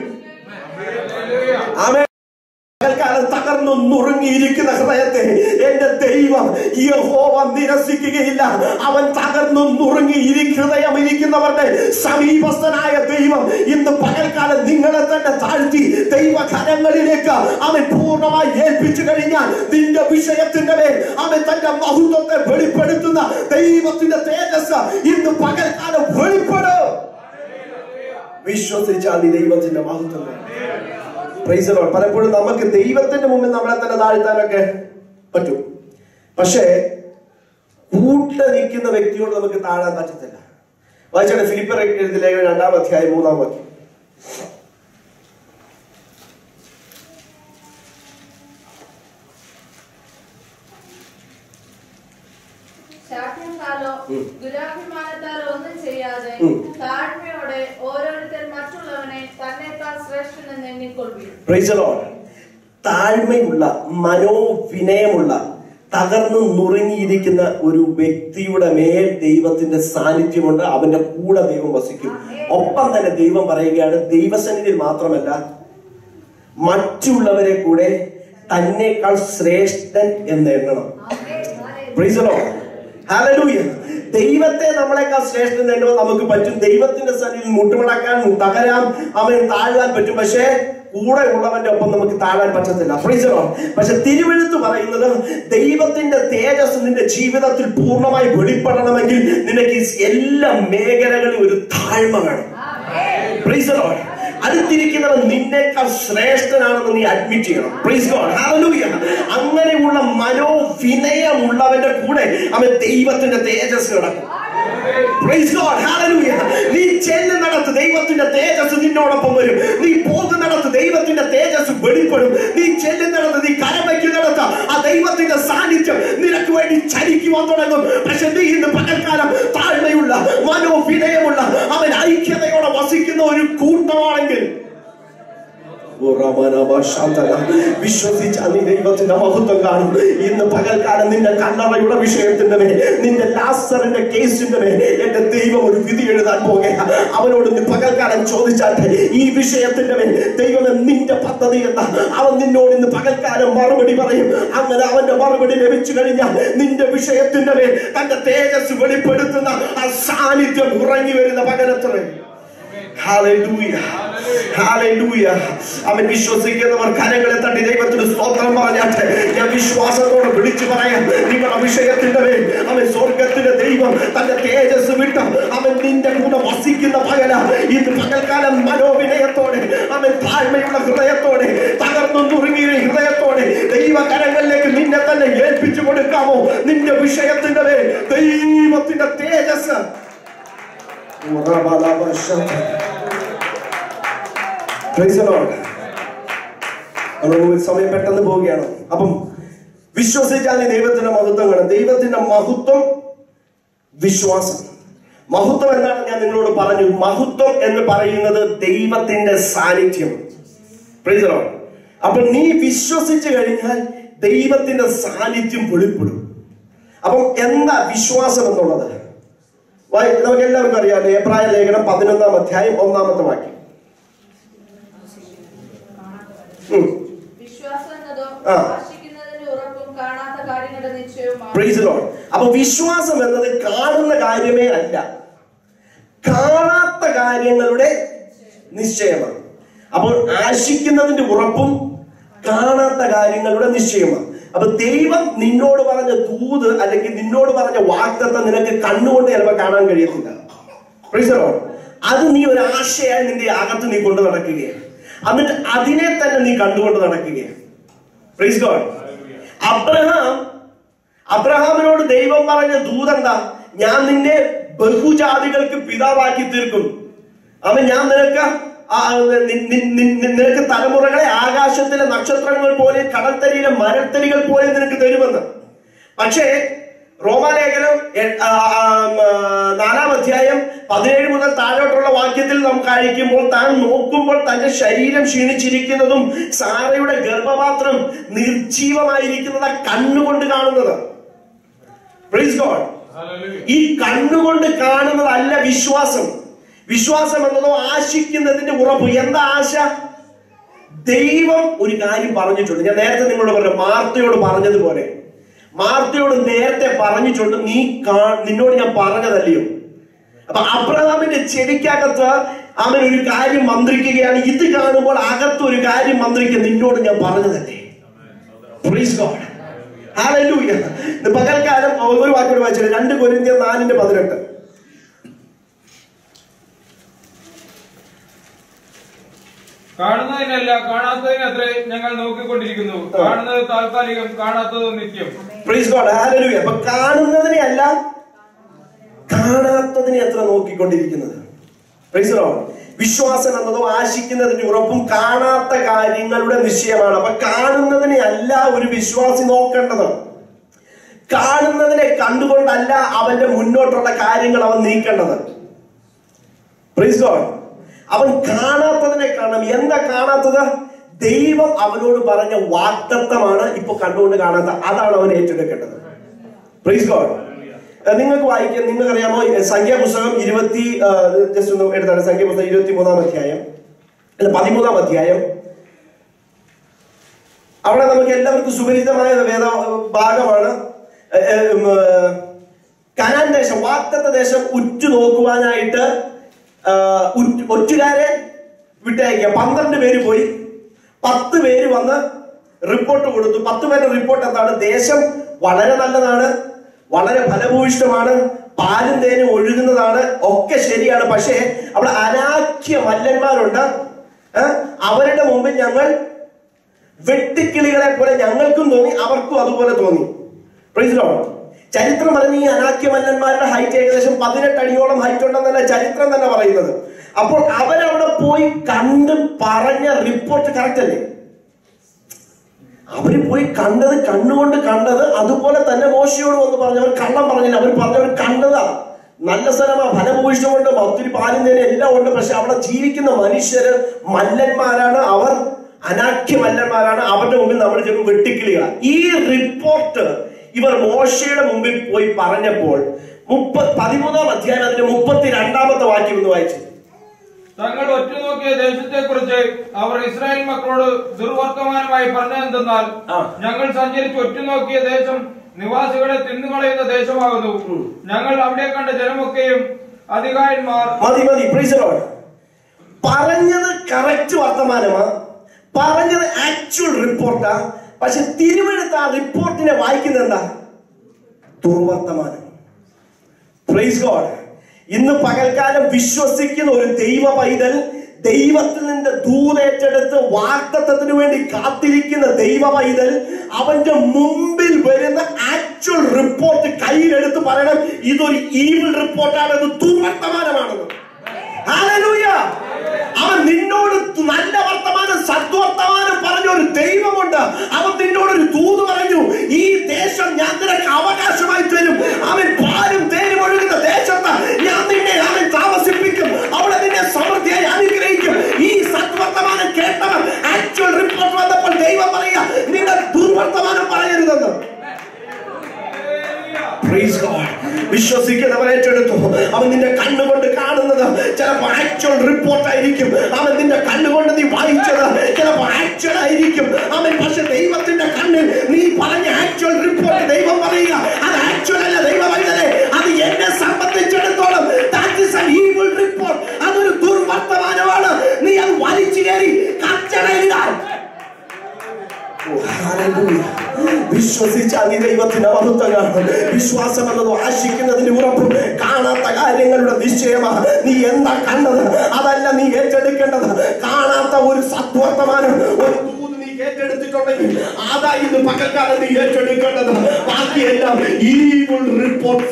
ആമേൻ പകൽക്കാലം തകർന്നു നുറുങ്ങിയിരിക്കുന്ന ഹൃദയത്തെ എന്റെ ദൈവം യഹോവ നിരസിക്കുകയില്ല അവൻ തകർന്നു നുറുങ്ങി ഇരി ഹൃദയം ഇരിക്കുന്നവരുടെ സമീപസ്ഥനായ ദൈവം ഇന്ന് പകൽക്കാലം നിങ്ങളെ തന്നെ താഴ്ത്തി ദൈവകരങ്ങളിലേക്ക് അവൻ പൂർണ്ണമായി ഏൽപ്പിച്ചു കഴിഞ്ഞാൽ നിന്റെ വിഷയത്തിന്റെ മേൽ അവൻ തന്റെ മഹത്വത്തെ വെളിപ്പെടുത്തുന്ന ദൈവത്തിന്റെ തേജസ് ഇന്ന് പകൽക്കാലം വെളിപ്പെടും വിശ്വസിച്ചാൽ നീ ദൈവത്തിന്റെ മഹത്വം പ്രൈസ് ലോഡ് പലപ്പോഴും നമുക്ക് ദൈവത്തിന്റെ മുമ്പിൽ നമ്മളെ തന്നെ താഴ്ത്താനൊക്കെ പറ്റും പക്ഷേ കൂട്ട നിൽക്കുന്ന വ്യക്തിയോട് നമുക്ക് താഴാൻ പറ്റത്തില്ല വായിച്ചാണ് ഫിലിപ്പർ എഴുതി ലേഖനം രണ്ടാം അധ്യായം മൂന്നാം വാക്യം ശാഠ്യത്താലോ ഉം. ദുരാഭിമാനത്താലോ ഒന്നും ചെയ്യാതെ ഉം. താഴ്മയോടെ ഓരോരുത്തർ മറ്റുള്ളവനെ തന്നെക്കാൾ ശ്രേഷ്ഠനെന്ന് എണ്ണിക്കൊള്ളുകയും പ്രൈസ് ലോഡ് താഴ്മയുള്ള മനോവിനയമുള്ള തകർന്നു നുറുങ്ങിയിരിക്കുന്ന ഒരു വ്യക്തിയുടെ മേൽ ദൈവത്തിന്റെ സാന്നിധ്യമുണ്ട് അവന്റെ കൂടെ ദൈവം വസിക്കും ഒപ്പം തന്നെ ദൈവം പറയുകയാണ് ദൈവസന്നിധിയിൽ മാത്രമല്ല മറ്റുള്ളവരെ കൂടെ തന്നേക്കാൾ ശ്രേഷ്ഠൻ എന്ന് എണ്ണണം Praise the Lord. Hallelujah. ദൈവത്തെ നമ്മളെക്കാൾ ശ്രേഷ്ഠൻ എണ്ണുവാൻ നമുക്ക് പറ്റും ദൈവത്തിന്റെ സന്നിധിയിൽ മുട്ടുമടക്കാൻ തകരാം അവൻ താഴാൻ പറ്റും പക്ഷേ കൂടെ ഉള്ളവന്റെ ഒപ്പം നമുക്ക് താഴാൻ പറ്റത്തില്ല Praise the Lord. പക്ഷെ തിരുവെഴുത്ത് പറയുന്നത് ദൈവത്തിന്റെ തേജസ് നിന്റെ ജീവിതത്തിൽ പൂർണ്ണമായി വെളിപ്പെടണമെങ്കിൽ നിനക്ക് ഈ എല്ലാ മേഖലകളിലും ഒരു താഴ്മ വേണം Praise the Lord. അടുത്തിരിക്കുന്നവൻ നിന്നേക്കാൾ ശ്രേഷ്ഠനാണെന്ന് നീ അഡ്മിറ്റ് ചെയ്യണം പ്രൈസ് ഗോഡ് ഹല്ലേലൂയ അങ്ങനെയുള്ള മനോവിനയമുള്ളവന്റെ കൂടെ അവൻ ദൈവത്തിന്റെ തേജസ് കിടക്കും പ്രൈസ് ഗോഡ് ഹല്ലേലൂയ നീ ചെല്ലുന്നിടത്ത് ദൈവത്തിന്റെ തേജസ് നിന്നോടൊപ്പം വരും നീ പോകുന്നിടത്ത് ദൈവത്തിന്റെ തേജസ് വെളിപ്പെടും നീ ചെല്ലുന്നിടത്ത് നീ കരം വയ്ക്കുന്നിടത്ത് ആ ദൈവത്തിന്റെ സാന്നിധ്യം നിനക്ക് വേണ്ടി ചലിക്കുവാൻ തുടങ്ങും പക്ഷെ നീ ഇന്ന് പകൽക്കാലം താഴ്മയുള്ള മനോവിനയമുള്ള അവൻ ഐക്യതയോടെ വസിക്കുന്ന ഒരു കൂട്ടമാണെങ്കിൽ ഓ റമനവ ശാന്തന. വിശ്വസിച്ച നീ ദൈവത്തിന്റെ മഹത്വം കാണും ഇന്ന് പകൽക്കാലം നിന്റെ കല്ലറയുടെ വിഷയത്തിന്റെ മേൽ നിന്റെ ലാസറിന്റെ കേസിന്റെ മേൽ എന്റെ ദൈവം ഒരു വിധി എഴുതാൻ പോകുക അവനോട് നീ പകൽക്കാലം ചോദിച്ചാട്ടെ ഈ വിഷയത്തിന്റെ മേൽ ദൈവം നിന്റെ പദ്ധതി എന്താ അവൻ നിന്നോട് ഇന്ന് പകൽക്കാലം മറുപടി പറയും അങ്ങനെ അവന്റെ മറുപടി ലഭിച്ചു കഴിഞ്ഞാൽ നിന്റെ വിഷയത്തിന്റെ മേൽ തന്റെ തേജസ് വെളിപ്പെടുത്തുന്ന ആ സാന്നിധ്യം ഉറങ്ങി വരുന്ന പകരത്രേ Hallelujah. Hallelujah. അവൻ വിശ്വസിക്കുന്നവർ കരങ്ങളെ തട്ടി ദൈവത്തിന് സ്തോത്രം പറഞ്ഞാട്ടെ ഞാൻ വിശ്വാസത്തോടെ വിളിച്ചു പറയാം നിങ്ങളുടെ വിഷയത്തിന്റെ മേൽ അവൻ സ്വർഗത്തിന്റെ ദൈവം തന്റെ തേജസ് വിട്ട് അവൻ നിന്റെ കൂടെ വസിക്കുന്ന പകല ഇന്ന് പകൽക്കാലം മനോവിനയത്തോടെ അവൻ താഴ്മയുള്ള ഹൃദയത്തോടെ തകർന്നു നുറുങ്ങിയ ഹൃദയത്തോടെ ദൈവ കരങ്ങളിലേക്ക് നിന്നെ തന്നെ ഏൽപ്പിച്ചു കൊടുക്കാമോ നിന്റെ വിഷയത്തിന്റെ മേൽ ദൈവത്തിന്റെ തേജസ് Praise the Lord. നമ്മൾ സമയം പെട്ടെന്ന് പോവുകയാണ് അപ്പം വിശ്വസിച്ചാൽ നീ ദൈവത്തിന്റെ മഹത്വം കാണും ദൈവത്തിന്റെ മഹത്വം വിശ്വാസം മഹത്വം എന്താണ് ഞാൻ നിങ്ങളോട് പറഞ്ഞു മഹത്വം എന്ന് പറയുന്നത് ദൈവത്തിന്റെ സാന്നിധ്യം Praise the Lord. അപ്പോൾ നീ വിശ്വസിച്ചു കഴിഞ്ഞാൽ ദൈവത്തിന്റെ സാന്നിധ്യം വെളിപ്പെടും അപ്പം എന്താ വിശ്വാസം എന്നുള്ളത് വായി- നമുക്ക് എല്ലാവർക്കും അറിയാം ഏപ്രായ ലേഖനം പതിനൊന്നാം അധ്യായം ഒന്നാമത്തെ വാക്യം ഉം. വിശ്വാസം എന്നതോ ആ. ആശിക്കുന്നതിന്റെ ഉറപ്പും കാണാത്ത കാര്യങ്ങളുടെ നിശ്ചയവുമാണ് പ്രൈസ് ലോഡ് അപ്പൊ വിശ്വാസം എന്നത് കാണുന്ന കാര്യമേ അല്ല കാണാത്ത കാര്യങ്ങളുടെ നിശ്ചയമാണ് അപ്പോൾ ആശിക്കുന്നതിന്റെ ഉറപ്പും കാണാത്ത കാര്യങ്ങളുടെ നിശ്ചയമാണ് അപ്പൊ ദൈവം നിന്നോട് പറഞ്ഞ ദൂത് അല്ലെങ്കിൽ നിന്നോട് പറഞ്ഞ വാക്തത്വം നിനക്ക് കണ്ണുകൊണ്ട് ചിലപ്പോൾ കാണാൻ കഴിയത്തില്ല Praise the Lord. അത് നീ ഒരു ആശയായി നിന്റെ അകത്ത് നീ കൊണ്ട് നടക്കുകയാണ് എന്നിട്ട് അതിനെ തന്നെ നീ കണ്ടുകൊണ്ട് നടക്കുകയാണ് Praise God. അബ്രഹാം അബ്രഹാമിനോട് ദൈവം പറഞ്ഞ ദൂതെന്താ ഞാൻ നിന്നെ ബഹുജാതികൾക്ക് പിതാവാക്കി തീർക്കും അവൻ ഞാൻ നിനക്ക് ആ, നി- നി- നി- നി- നിനക്ക് തലമുറകളെ ആകാശത്തിലെ നക്ഷത്രങ്ങൾ പോലെ കടൽത്തരിയിലെ മരത്തരികൾ പോലെ നിനക്ക് തരുമെന്ന് പക്ഷേ റോമാലേഖനം എ- ആ, ആ, ആ, നാലാം അധ്യായം പതിനേഴ് മുതൽ താഴോട്ടുള്ള വാക്യത്തിൽ നമുക്ക് അയക്കുമ്പോൾ താൻ നോക്കുമ്പോൾ തന്റെ ശരീരം ക്ഷീണിച്ചിരിക്കുന്നതും സാറയുടെ ഗർഭപാത്രം നിർജീവമായിരിക്കുന്നത് കണ്ണുകൊണ്ട് കാണുന്നത് Praise God. ഈ കണ്ണുകൊണ്ട് കാണുന്നതല്ല വിശ്വാസം വിശ്വാസം എന്നതോ ആശിക്കുന്നതിന്റെ ഉറപ്പ് എന്താ ആശ ദൈവം ഒരു കാര്യം പറഞ്ഞിട്ടുണ്ട് ഞാൻ നേരത്തെ നിങ്ങളോട് പറഞ്ഞു മാർത്തയോട് പറഞ്ഞതുപോലെ മാർത്തയോട് നേരത്തെ പറഞ്ഞിട്ടുണ്ട് നീ കാ- നിന്നോട് ഞാൻ പറഞ്ഞതല്ലയോ അപ്പൊ അബ്രഹാമിന്റെ ചെവിക്കകത്ത് അവൻ ഒരു കാര്യം മന്ത്രിക്കുകയാണ് ഇത് കാണുമ്പോൾ അകത്ത് ഒരു കാര്യം മന്ത്രിക്കുക നിന്നോട് ഞാൻ പറഞ്ഞതല്ലേ Praise God. Hallelujah. ഇന്ന് പകൽക്കാലം ഒരു വാക്കോട് വായിച്ചത് രണ്ട് കൊരിന്തിയ നാലിന്റെ പതിനെട്ട് കാണുന്നതിനല്ല കാണാത്തതിനത്രേ ഞങ്ങൾ നോക്കിക്കൊണ്ടിരിക്കുന്നു കാണുന്നത് താൽക്കാലികം കാണാത്തത് നിത്യം പ്രൈസ് ഗോഡ് ഹല്ലേലൂയ അപ്പൊ കാണുന്നതിനെ അല്ല കാണാത്തതിനെ എത്ര നോക്കിക്കൊണ്ടിരിക്കുന്നത് പ്രൈസ് ഗോഡ് വിശ്വാസം എന്നതോ ആശിക്കുന്നതിന്റെ ഉറപ്പും കാണാത്ത കാര്യങ്ങളുടെ നിശ്ചയമാണ് അപ്പൊ കാണുന്നതിനെ അല്ല ഒരു വിശ്വാസി നോക്കേണ്ടത് കാണുന്നതിനെ കണ്ടുകൊണ്ടല്ല അവന്റെ മുന്നോട്ടുള്ള കാര്യങ്ങൾ അവൻ നീക്കേണ്ടത് പ്രൈസ് ഗോഡ് അവൻ കാണാത്തതിനെ കാണണം എന്താ കാണാത്തത് ദൈവം അവനോട് പറഞ്ഞ വാക്തത്വമാണ് ഇപ്പൊ കണ്ടുകൊണ്ട് കാണാത്ത അതാണ് അവൻ ഏറ്റെടുക്കേണ്ടത് പ്രൈസ് ഗോഡ് നിങ്ങൾക്ക് വായിക്കാം നിങ്ങൾക്കറിയാമോ ഏഹ് സംഖ്യാപുസ്തകം ഇരുപത്തി ജസ്റ്റ് ഒന്ന് എടുത്താണ് സംഖ്യാപുസ്തകം ഇരുപത്തി മൂന്നാം അധ്യായം അല്ല പതിമൂന്നാം അധ്യായം അവിടെ നമുക്ക് എല്ലാവർക്കും സുപരിചിതമായ വേദ ഭാഗമാണ് ഏഹ്, ഏഹ്, ഉം, ഏഹ്, കനാൻ ദേശം വാക്തത്വ ദേശം ഉറ്റു നോക്കുവാനായിട്ട് ആഹ്, ഉറ്റ്- ഒറ്റുകാരെ വിട്ടയക്കുക പന്ത്രണ്ട് പേര് പോയി പത്ത് പേര് വന്ന് റിപ്പോർട്ട് കൊടുത്തു പത്ത് പേരുടെ റിപ്പോർട്ട് എന്താണ് ദേശം വളരെ നല്ലതാണ് വളരെ ഫലഭൂയിഷ്ടമാണ് പാലും തേനും ഒഴുകുന്നതാണ് ഒക്കെ ശരിയാണ് പക്ഷേ അവിടെ അനാഖ്യ മല്ലന്മാരുണ്ട് ഏഹ്? അവരുടെ മുമ്പിൽ ഞങ്ങൾ വെട്ടിക്കിളികളെ പോലെ ഞങ്ങൾക്കും തോന്നി അവർക്കും അതുപോലെ തോന്നി Praise the Lord. ചരിത്രം പറഞ്ഞ ഈ അനാക്യമല്ലന്മാരുടെ ഹൈറ്റ് ഏകദേശം പതിനെട്ട് അടിയോളം ഹൈറ്റ് ഉണ്ടെന്നല്ല ചരിത്രം തന്നെ പറയുന്നത് അപ്പോൾ അവരവിടെ പോയി കണ്ട് പറഞ്ഞ റിപ്പോർട്ട് കറക്റ്റ് അല്ലേ അവര് പോയി കണ്ടത് കണ്ണുകൊണ്ട് കണ്ടത് അതുപോലെ തന്നെ മോശയോട് വന്ന് പറഞ്ഞവർ കള്ളം പറഞ്ഞില്ല അവർ പറഞ്ഞവർ കണ്ടതാ നല്ല സ്ഥലമാ ഫലഭൂയിഷ്ടമുണ്ട് ഒത്തിരി പാലും തേനും എല്ലാം ഉണ്ട് പക്ഷെ അവിടെ ജീവിക്കുന്ന മനുഷ്യര് മല്ലന്മാരാണ് അവർ അനാഖ്യ മല്ലന്മാരാണ് അവരുടെ മുമ്പിൽ നമ്മൾ ചെന്ന് വെട്ടിക്കിളികളാണ് ഈ റിപ്പോർട്ട് ഇവർ മോശയുടെ മുമ്പിൽ പോയി പറഞ്ഞപ്പോൾ മുപ്പത് പതിമൂന്നാം അധ്യായം അതിന്റെ മുപ്പത്തി രണ്ടാമത്തെ വാക്യം ഒന്ന് വായിച്ചു തങ്ങൾ ഒറ്റുനോക്കിയ ദേശത്തെ കുറിച്ച് അവർ ഇസ്രായേൽ മക്കളോട് ദുർവർത്തമാനമായി പറഞ്ഞതെന്തെന്നാൽ ആ. ഞങ്ങൾ സഞ്ചരിച്ച് ഒറ്റുനോക്കിയ ദേശം നിവാസികളെ തിന്നുകളയുന്ന ദേശമാകുന്നു ഞങ്ങൾ അവിടെ കണ്ട ജനമൊക്കെയും അധികായന്മാർ മതി മതി praise the Lord. പറഞ്ഞത് കറക്റ്റ് വർത്തമാനമാ പറഞ്ഞത് ആക്ച്വൽ റിപ്പോർട്ടാ പക്ഷെ തിരുവഴുത്ത് ആ റിപ്പോർട്ടിനെ വായിക്കുന്നത് എന്താ ദുർവർത്തമാനം പ്രൈസ് ഗോഡ് ഇന്ന് പകൽക്കാലം വിശ്വസിക്കുന്ന ഒരു ദൈവ പൈതൽ ദൈവത്തിൽ നിന്ന് ദൂതേറ്റെടുത്ത് വാക്തത്വത്തിന് വേണ്ടി കാത്തിരിക്കുന്ന ദൈവ പൈതൽ അവന്റെ മുമ്പിൽ വരുന്ന ആക്ച്വൽ റിപ്പോർട്ട് കയ്യിലെടുത്ത് പറയണം ഇതൊരു ഈവിൾ റിപ്പോർട്ടാണ് ഇത് ദുർവർത്തമാനമാണെന്ന് Hallelujah. അവൻ നിന്നോട് നല്ല വർത്തമാനം സദ്വർത്തമാനം പറഞ്ഞ ഒരു ദൈവമുണ്ട് അവൻ നിന്നോട് ഒരു തൂത് പറഞ്ഞു ഈ ദേശം ഞാൻ നിനക്ക് അവകാശമായി തരും അവൻ പാലും തേനും ഒഴുകുന്ന ദേശത്ത് ഞാൻ നിന്നെ അവൻ താമസിപ്പിക്കും അവിടെ നിന്നെ സമൃദ്ധിയായി അനുഗ്രഹിക്കും ഈ സദ്വർത്തമാനം കേട്ടവൻ ആക്ച്വൽ റിപ്പോർട്ട് വന്നപ്പോൾ ദൈവം പറയുക നിങ്ങൾ ദുർവർത്തമാനം പറയരുതെന്ന് Praise God. വിശ്വസിക്കുന്നവർ ഏറ്റെടുത്തു അവൻ നിന്റെ കണ്ണുകൊണ്ട് കാണുന്നത് ചിലപ്പോ ആക്ച്വൽ റിപ്പോർട്ട് ആയിരിക്കും അവൻ നിന്റെ കണ്ണുകൊണ്ട് നീ വായിച്ചത് ചിലപ്പോ ആക്ച്വൽ ആയിരിക്കും അവൻ പക്ഷെ ദൈവത്തിന്റെ കണ്ണിൽ നീ പറഞ്ഞ ആക്ച്വൽ റിപ്പോർട്ട് ദൈവം പറയുക അത് ആക്ച്വൽ അല്ല ദൈവം പറയുന്നത് അത് എന്നെ സംബന്ധിച്ചിടത്തോളം that is an evil report അതൊരു ദുർവർത്തമാനമാണ് നീ അത് വലിച്ചു കയറി കച്ചടയിടാൻ വിശ്വസിച്ചാൽ നീ ദൈവത്തിന്റെ മഹത്വം കാണും വിശ്വാസം എന്നത് ആശിക്കുന്നതിന് ഉറപ്പും കാണാത്ത കാര്യങ്ങളുടെ നിശ്ചയമാ നീ എന്താ കണ്ടത് അതല്ല നീ ഏറ്റെടുക്കേണ്ടത് കാണാത്ത ഒരു സദ്വർത്തമാനം ഒരു ദൂത് നീ ഏറ്റെടുത്തിട്ടുണ്ടെങ്കിൽ അതാ ഇന്ന് പകൽക്കാലം നീ ഏറ്റെടുക്കേണ്ടത് ബാക്കിയെല്ലാം ഈവിൾ റിപ്പോർട്ട്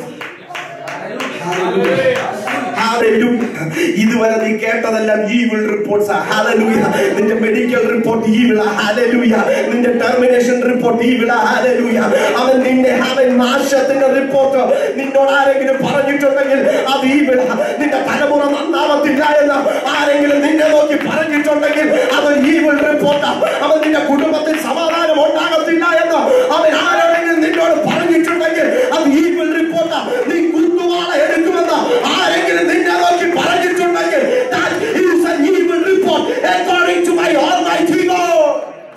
ഇതുവരെ നീ കേട്ടതെല്ലാം ഈവിൾ റിപ്പോർട്ട്സ് ഹാലലൂയ നിന്റെ മെഡിക്കൽ റിപ്പോർട്ട് ഈവിള ഹാലലൂയ നിന്റെ ടെർമിനേഷൻ റിപ്പോർട്ട് ഈവിള ഹാലലൂയ അവൻ നിന്റെ അവൻ നാശത്തിന്റെ റിപ്പോർട്ട് നിന്നോട് ആരെങ്കിലും പറഞ്ഞിട്ടുണ്ടെങ്കിൽ അത് ഈവിള നിന്റെ തലമുറ നന്നാവത്തില്ല എന്ന് ആരെങ്കിലും നിന്നെ നോക്കി പറഞ്ഞിട്ടുണ്ടെങ്കിൽ അത് ഈവിൾ റിപ്പോർട്ട് അവൻ നിന്റെ കുടുംബത്തിൽ സമാധാനം ഉണ്ടാകത്തില്ല എന്ന് അവൻ ആരോടെങ്കിലും നിന്നോട് പറഞ്ഞിട്ടുണ്ടെങ്കിൽ അത് ഈവിൾ റിപ്പോർട്ട് നീ കുത്തുവാള എടുക്കുമെന്ന് ആരെങ്കിലും നിന്നെ നോക്കി പറഞ്ഞിട്ടുണ്ടെങ്കിൽ that is an evil report according to my almighty God.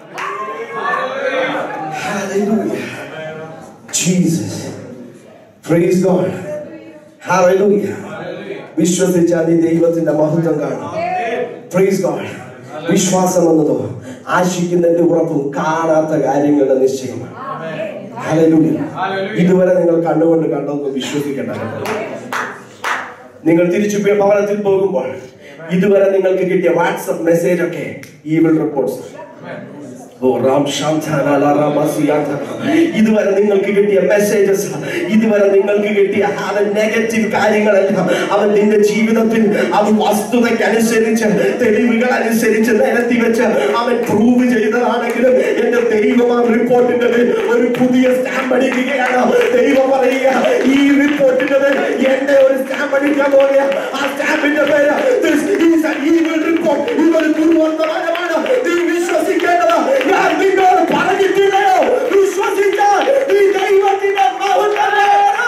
Hallelujah. Jesus. Praise God. Hallelujah. വിശ്വസിച്ചാൽ നീ ദൈവത്തിന്റെ മഹത്വം കാണും പ്രൈസ് ഗോഡ് വിശ്വാസം എന്നതോ ആശിക്കുന്നതിന്റെ ഉറപ്പും കാണാത്ത കാര്യങ്ങളുടെ നിശ്ചയമാണ് Hallelujah. ഇതുവരെ നിങ്ങൾ കണ്ടുകൊണ്ട് കണ്ടൊന്ന് വിശ്വസിക്കേണ്ട നിങ്ങൾ തിരിച്ചു ഭവനത്തിൽ പോകുമ്പോൾ ഇതുവരെ നിങ്ങൾക്ക് കിട്ടിയ വാട്സപ്പ് മെസ്സേജ് ഒക്കെ ഈവിൾ റിപ്പോർട്ട്സ് ഓ റാം ശാന്താന ലാ റാമ സിയാന്ത. ഇതുവരെ നിങ്ങൾക്ക് കിട്ടിയ മെസ്സേജസ് ഇതുവരെ നിങ്ങൾക്ക് കിട്ടിയ അവൻ നെഗറ്റീവ് കാര്യങ്ങളെല്ലാം അവൻ നിന്റെ ജീവിതത്തിൽ അവൻ വസ്തുതയ്ക്കനുസരിച്ച് തെളിവുകൾ അനുസരിച്ച് നിരത്തി വെച്ച് അവൻ പ്രൂവ് ചെയ്തതാണെങ്കിലും എന്റെ ദൈവം ആ റിപ്പോർട്ടിന്റെ മേൽ ഒരു പുതിയ സ്റ്റാമ്പ് അടിക്കുകയാണ് ദൈവം പറയുക ഈ റിപ്പോർട്ടിന്റെ മേൽ എന്റെ ഒരു സ്റ്റാമ്പ് അടിക്കാൻ പോകുക ആ സ്റ്റാമ്പിന്റെ പേര് This is an evil report. ഇതൊരു ദുർവർത്തമാനമാണ് നീ വിശ്വസിക്കേണ്ടത് ഞാൻ നിന്നോട് പറഞ്ഞിട്ടില്ലയോ വിശ്വസിച്ചാൽ നീ ദൈവത്തിന്റെ മഹത്വമാണ്.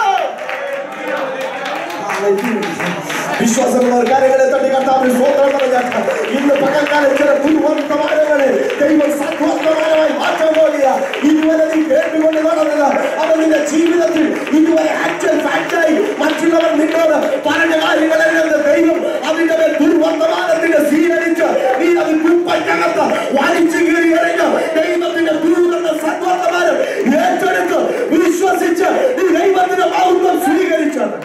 വിശ്വാസമുള്ള കാര്യങ്ങളെ തട്ടി കർത്താവിന് സ്വന്തം പറഞ്ഞാൽ ഇന്ന് പകൽക്കാലം ചില ദുർവർത്തമാനങ്ങളെ ദൈവം സദ്വർത്തമാനമായി മാറ്റാൻ പോകുക ഇതുവരെ നീ കേട്ടുകൊണ്ട് നടന്നത് അവൻ നിന്റെ ജീവിതത്തിൽ ഇതുവരെ ആക്ച്വൽ ഫാക്റ്റായി മറ്റുള്ളവർ നിന്നോട് പറഞ്ഞ കാര്യങ്ങളെല്ലാം ദൈവം അതിന്റെ മേൽ ദുർവർത്തമാനത്തിന്റെ സ്വീകരിച്ച് നീ അത് കുപ്പയ്ക്കകത്ത് വലിച്ചു കീറി എറിഞ്ഞ് ദൈവത്തിന്റെ ദൂരെന്ന സദ്വർത്തമാനം ഏറ്റെടുത്ത് വിശ്വസിച്ച് നീ ദൈവത്തിന്റെ മൗത്വം സ്വീകരിച്ചത്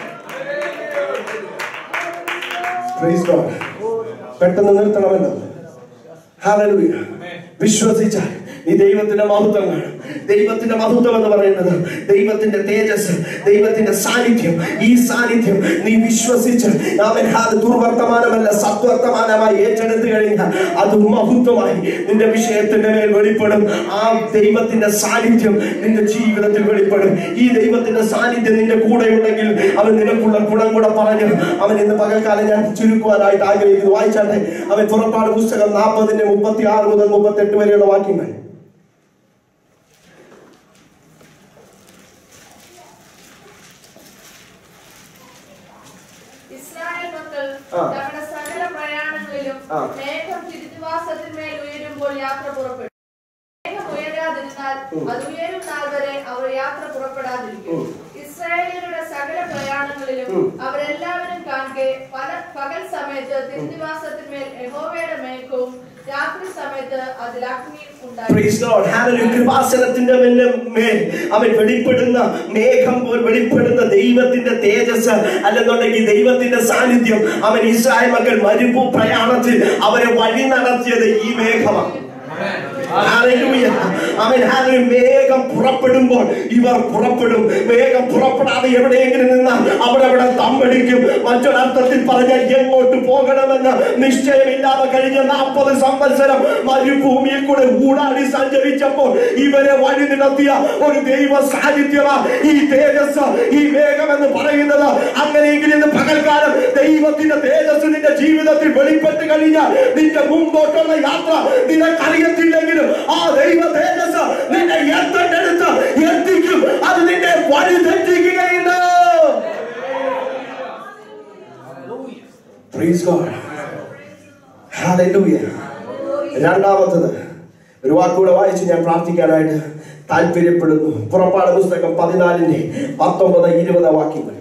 Praise God. പെട്ടെന്ന് നിർത്തണമല്ലോ Hallelujah. വിശ്വസിച്ചാൽ നീ ദൈവത്തിന്റെ മഹത്വം കാണും ദൈവത്തിന്റെ മഹത്വം എന്ന് പറയുന്നത് ദൈവത്തിന്റെ തേജസ് ദൈവത്തിന്റെ സാന്നിധ്യം ഈ സാന്നിധ്യം നീ വിശ്വസിച്ച് അവൻ അത് ദുർവർത്തമാനമല്ല സത്വർത്തമാനമായി ഏറ്റെടുത്തു കഴിഞ്ഞാൽ അത് മഹത്വമായി നിന്റെ വിഷയത്തിന്റെ മേൽ വെളിപ്പെടും ആ ദൈവത്തിന്റെ സാന്നിധ്യം നിന്റെ ജീവിതത്തിൽ വെളിപ്പെടും ഈ ദൈവത്തിന്റെ സാന്നിധ്യം നിന്റെ കൂടെ ഉണ്ടെങ്കിൽ അവൻ നിനക്കുള്ള ഗുണം കൂടെ പറഞ്ഞു അവൻ ഇന്ന് പകൽക്കാലം ഞാൻ ചുരുക്കുവാനായിട്ട് ആഗ്രഹിക്കുന്നു വായിച്ചാട്ടെ അവൻ പുറപ്പാട് പുസ്തകം നാൽപ്പതിന്റെ മുപ്പത്തി ആറ് മുതൽ മുപ്പത്തെട്ട് വരെയുള്ള വാക്യങ്ങൾ ഇസ്രായേൽ മക്കൾ ആ. തങ്ങളുടെ സകല പ്രയാണങ്ങളിലും ആ. മേഘം തിരുനിവാസത്തിന്മേൽ ഉയരുമ്പോൾ യാത്ര പുറപ്പെട്ടു മേഘം ഉയരാതിരുന്നാൽ അത് ഉയരും നാൾ വരെ അവർ യാത്ര പുറപ്പെടാതിരിക്കും ഇസ്രായേലിയരുടെ സകല പ്രയാണങ്ങളിലും അവരെല്ലാവരും കാണെ പല പകൽ സമയത്ത് തിരുനിവാസത്തിന്മേൽ യഹോവയുടെ മേഘവും രാത്രി സമയത്ത് അതിൽ അഗ്നിയും ഉണ്ടായി Praise God. Hallelujah. കൃപാസനത്തിന്റെ മേലെ മേൽ അവൻ വെളിപ്പെടുന്ന മേഘം പോൽ വെളിപ്പെടുന്ന ദൈവത്തിന്റെ തേജസ് അല്ലെന്നുണ്ടെങ്കിൽ ദൈവത്തിന്റെ സാന്നിധ്യം അവൻ ഇസ്രായേൽ മക്കൾ മരുഭൂ പ്രയാണത്തിൽ അവരെ വഴി നടത്തിയത് ഈ മേഘമാണ് Hallelujah. അവൻ hallelujah. മേഘം പുറപ്പെടുമ്പോൾ ഇവർ പുറപ്പെടും മേഘം പുറപ്പെടാതെ എവിടെയെങ്കിലും നിന്നാൽ അവിടെ അവിടെ തമ്പടിക്കും മറ്റൊരർത്ഥത്തിൽ പറഞ്ഞാൽ എങ്ങോട്ട് പോകണമെന്ന് നിശ്ചയമില്ലാതെ കഴിഞ്ഞ നാൽപ്പത് സംവത്സരം മരുഭൂമിയിൽ കൂടെ ഊടാടി സഞ്ചരിച്ചപ്പോൾ ഇവരെ വഴി നടത്തിയ ഒരു ദൈവ സാന്നിധ്യമാ ഈ തേജസ് ഈ മേഘം എന്ന് പറയുന്നത് അങ്ങനെയെങ്കിൽ ഇന്ന് പകൽക്കാലം ദൈവത്തിന്റെ തേജസ് നിന്റെ ജീവിതത്തിൽ വെളിപ്പെട്ട് കഴിഞ്ഞാൽ നിന്റെ മുമ്പോട്ടുള്ള യാത്ര നിനക്കറിയത്തില്ലെങ്കിലും ആ ദൈവ തേജസ് നിന്നെ എത്തേണ്ടടുത്ത് എത്തിക്കും അത് നിന്നെ വഴി തെറ്റിക്കുകയുണ്ട് Praise God. Hallelujah. രണ്ടാമത്തത് ഒരു വാക്കുകൂടെ വായിച്ച് ഞാൻ പ്രാർത്ഥിക്കാനായിട്ട് താല്പര്യപ്പെടുന്നു പുറപ്പാട് പുസ്തകം പതിനാലിന്റെ പത്തൊമ്പത് ഇരുപത് വാക്യങ്ങൾ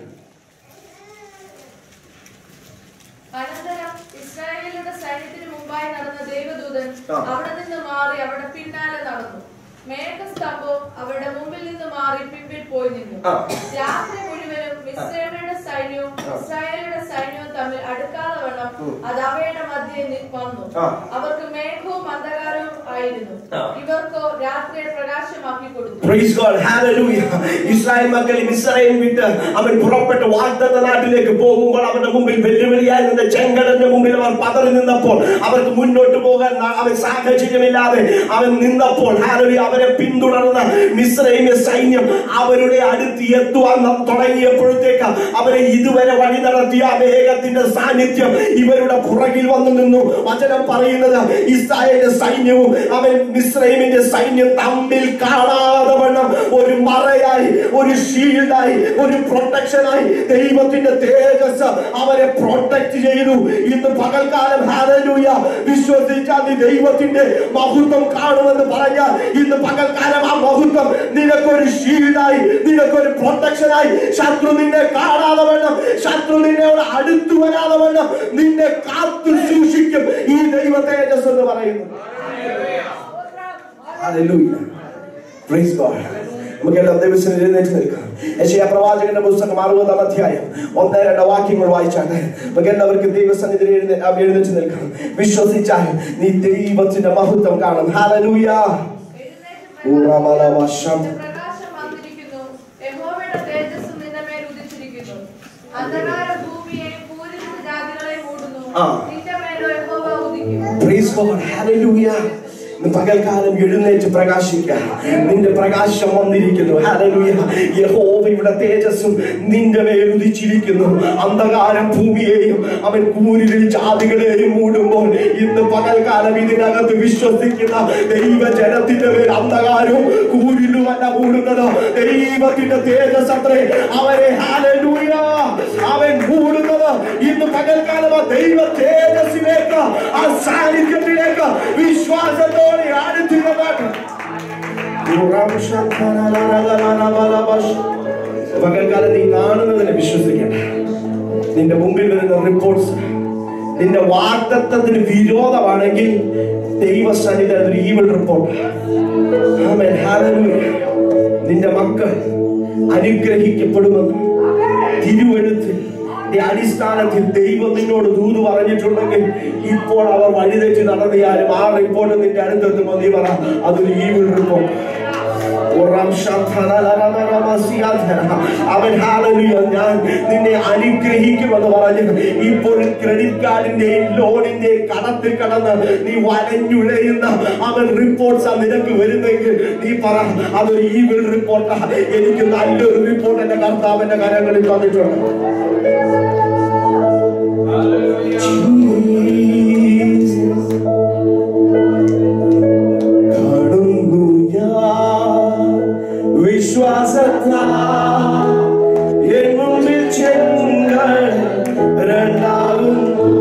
അനന്തരം ഇസ്രായേലിയുടെ സൈന്യത്തിന് മുമ്പായി നടന്ന ദേവദൂതൻ ആ. അവിടെ നിന്ന് മാറി അവിടെ പിന്നാലെ നടന്നു മേഘസ്തംഭം അവരുടെ മുമ്പിൽ നിന്ന് മാറി പിമ്പിൽ പോയി നിന്നു ആ. രാത്രി മുഴുവനും മിസ്രൈമിയുടെ സൈന്യവും ആ. ഇസ്രായേലിയുടെ സൈന്യവും തമ്മിൽ അടുക്കാതെ വണ്ണം അത് അവയുടെ മധ്യേ നി- വന്നു ആ. അവർക്ക് മേഘവും അന്ധകാരവും ആയിരുന്നു ആ. ഇവർക്കോ രാത്രിയെ പ്രകാശമാക്കി കൊടുത്തു Praise God. Hallelujah. ഇസ്രായേൽ മക്കൾ മിസ്രൈം വിട്ട് അവൻ പുറപ്പെട്ട് വാഗ്ദത്ത നാട്ടിലേക്ക് പോകുമ്പോൾ അവരുടെ മുമ്പിൽ വെല്ലുവിളിയായി നിന്ന ചെങ്കടന്റെ മുമ്പിൽ അവർ പതറി നിന്നപ്പോൾ അവർക്ക് മുന്നോട്ട് പോകാൻ ന- അവൻ സാഹചര്യമില്ലാതെ അവൻ നിന്നപ്പോൾ ഹാലലി അവരെ പിന്തുടർന്ന മിസ്രൈമ്യ സൈന്യം അവരുടെ അടുത്ത് എത്തുവാൻ ന- തുടങ്ങിയപ്പോഴത്തേക്ക് അവരെ ഇതുവരെ വഴി നടത്തിയ ആ മേഘത്തിന്റെ സാന്നിധ്യം ഇവരുടെ പുറകിൽ വന്നു നിന്നു വചനം പറയുന്നത് ഇസ്രായേലിന്റെ സൈന്യവും അവൻ മിസ്രൈമിന്റെ സൈന്യം തമ്മിൽ കാണാതെ വണ്ണം ഒരു മറയായി ഒരു ഷീൽഡായി ഒരു പ്രൊട്ടക്ഷനായി ദൈവത്തിന്റെ തേജസ് അവരെ പ്രൊട്ടക്ട് ചെയ്തു ഇന്ന് പകൽക്കാലം ഹാലലൂയ വിശ്വസിച്ചാൽ നീ ദൈവത്തിന്റെ മഹത്വം കാണുമെന്ന് പറഞ്ഞാൽ ഇന്ന് പകൽക്കാലം ആ മഹത്വം നിനക്കൊരു ഷീൽഡായി നിനക്കൊരു പ്രൊട്ടക്ഷനായി ശത്രു നിന്നെ കാണാതെ വേണം ശത്രു നിന്നോട് അടുത്തു വരാതെ വേണം നിന്നെ കാത്തു സൂക്ഷിക്കും ഈ ദൈവ തേജസ് എന്ന് പറയുന്നു Hallelujah. Praise God. നമുക്ക് എല്ലാ ദിവസവും എഴുന്നേറ്റ് നിൽക്കാം യശയ പ്രവാചകന്റെ പുസ്തകം അറുപതാം അധ്യായം ഒന്ന് രണ്ട് വാക്യങ്ങൾ വായിച്ചാണ് നമുക്ക് എല്ലാവർക്കും ദൈവസന്നിധിയിൽ എഴുന്നേ ആ, എഴുന്നേറ്റ് നിൽക്കാം വിശ്വസിച്ചാൽ നീ ദൈവത്തിന്റെ മഹത്വം കാണും ഹാലലൂയ ഊറാമലവശം. പ്രകാശം വന്നിരിക്കുന്നു യഹോവയുടെ തേജസ് നിന്റെ മേൽ ഉദിച്ചിരിക്കുന്നു അന്ധകാര ഭൂമിയെ പൂരിത ജാതികളെ മൂടുന്നു ആ. നിന്റെ മേലോ യഹോവ ഉദിക്കും Praise God. Hallelujah. ഇന്ന് പകൽക്കാലം എഴുന്നേറ്റ് പ്രകാശിക്കുക നിന്റെ പ്രകാശം വന്നിരിക്കുന്നു ഹല്ലേലൂയ യഹോവയുടെ തേജസ്സും നിന്റെ മേൽ ഉദിച്ചിരിക്കുന്നു അന്ധകാരം ഭൂമിയെയും അവൻ കൂരിൽ ജാതികളെയും മൂടുമ്പോൾ ഇന്ന് പകൽക്കാലം ഇതിനകത്ത് വിശ്വസിക്കുന്ന ദൈവജനത്തിന്റെ മേൽ അന്ധകാരവും കൂരിലുമല്ല മൂടുന്നത് ദൈവത്തിന്റെ തേജസ് അത്രേ അവരെ ഹല്ലേലൂയ അവൻ മൂടുന്നത് ഇന്ന് പകൽക്കാലം ആ ദൈവ തേജസ്സിലേക്ക് ആ സാന്നിധ്യത്തിലേക്ക് വിശ്വാസത്തോടെ അടുത്തിരുന്നതാണ് പകൽക്കാലം നീ കാണുന്നതിനെ വിശ്വസിക്കണം നിന്റെ മുമ്പിൽ വരുന്ന റിപ്പോർട്ട്സ് നിന്റെ വാഗ്ദത്തത്തിന് വിരോധമാണെങ്കിൽ ദൈവസന്നിധി അതൊരു ഈവൽ റിപ്പോർട്ട് നിന്റെ മക്കൾ അനുഗ്രഹിക്കപ്പെടുമെന്ന് തിരുവെടുത്ത് അടിസ്ഥാനത്തിൽ ദൈവം നിന്നോട് ദൂത് പറഞ്ഞിട്ടുണ്ടെങ്കിൽ ഇപ്പോൾ അവർ വഴിതെറ്റി നടത്തിയാലും ആ റിപ്പോർട്ട് നിന്റെ അടുത്തെത്തുമ്പോൾ നീ പറ അതൊരു ഈവിൾ റിപ്പോർട്ട് അവൻ ഹാലലിയ ഞാൻ നിന്നെ അനുഗ്രഹിക്കുമെന്ന് പറഞ്ഞു ഇപ്പോൾ ക്രെഡിറ്റ് കാർഡിന്റെയും ലോണിന്റെയും കടത്തിൽ കടന്ന് നീ വലഞ്ഞുഴയുന്ന അവൻ റിപ്പോർട്ട്സ് നിനക്ക് വരുന്നെങ്കിൽ നീ പറ അതൊരു ഈവിൾ റിപ്പോർട്ടാ എനിക്ക് നല്ലൊരു റിപ്പോർട്ട് എന്റെ കർത്താവിന്റെ കരങ്ങളിൽ തന്നിട്ടുണ്ട് കാണുന്നു ഞാൻ വിശ്വാസത്താ എൻ മുമ്പിൽ ചെങ്ങൾ രണ്ടാകുന്നു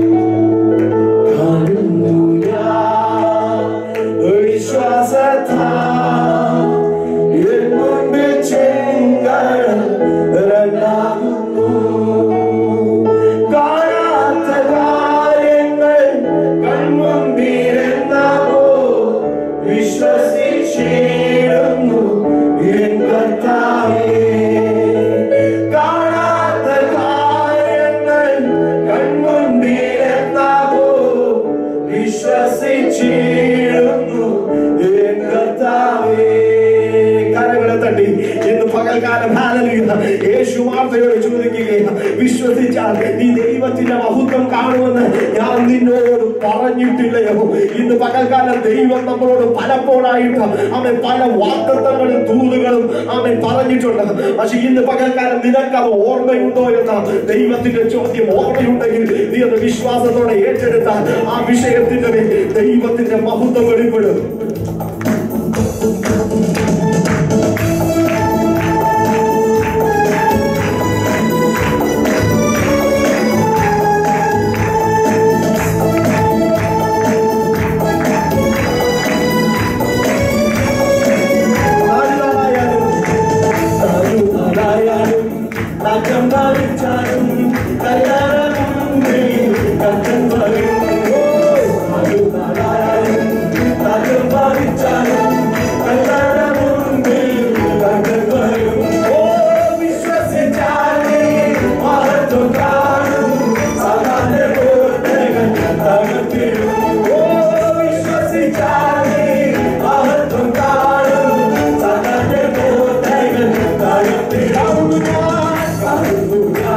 കാണുന്നു ഞാൻ വിശ്വാസത്താ എൻ മുമ്പിൽ ചെങ്ങൾ രണ്ടാകുന്നു കാണാത്ത കാര്യങ്ങൾ കൺമുമ്പിരുന്നാവോ വിശ്വസിച്ചിടുന്നു എൻ കർത്താവേ കാണാത്ത കാര്യങ്ങൾ കൺമുമ്പിരുന്നാവോ വിശ്വസിച്ചിടുന്നു എൻ കർത്താവേ കരങ്ങളെ തട്ടി ഇന്ന് പകൽക്കാലം ഹാലലിയുന്ന യേശു മാർത്തയോട് ചോദിക്കുകയാണ് വിശ്വസിച്ചാൽ നീ ദൈവത്തിന്റെ മഹത്വം കാണുമെന്ന് ഞാൻ നിന്നോട് പറഞ്ഞിട്ടില്ലയോ ഇന്ന് പകൽക്കാലം ദൈവം നമ്മളോട് പലപ്പോഴായിട്ട് അവൻ പല വാഗ്ദത്തങ്ങളും തൂതുകളും അവൻ പറഞ്ഞിട്ടുണ്ട് പക്ഷെ ഇന്ന് പകൽക്കാലം നിനക്കത് ഓർമ്മയുണ്ടോ എന്ന ദൈവത്തിന്റെ ചോദ്യം ഓർമ്മയുണ്ടെങ്കിൽ നീ അത് വിശ്വാസത്തോടെ ഏറ്റെടുത്താൽ ആ വിഷയത്തിന്റെ മേൽ ദൈവത്തിന്റെ മഹത്വം വെളിപ്പെടും ആരുതായാലും ആരുതായാലും അകം ബാധിച്ചാലും കല്യാണമുണ്ടെങ്കിൽ കത്തൻ വരും ആരുതായാലും അകം ബാധിച്ചാലും കല്യാണമുണ്ടെങ്കിൽ കത്തൻ വരും ഓ വിശ്വസിച്ചാലേ മഹത്വം കാണും സാധാരണ കോട്ടകൾ തകർത്തിടും ഓ വിശ്വസിച്ചാലേ മഹത്വം കാണും സാധാരണ കോട്ടകൾ തകർത്തിടും കാണുന്നു ഞാൻ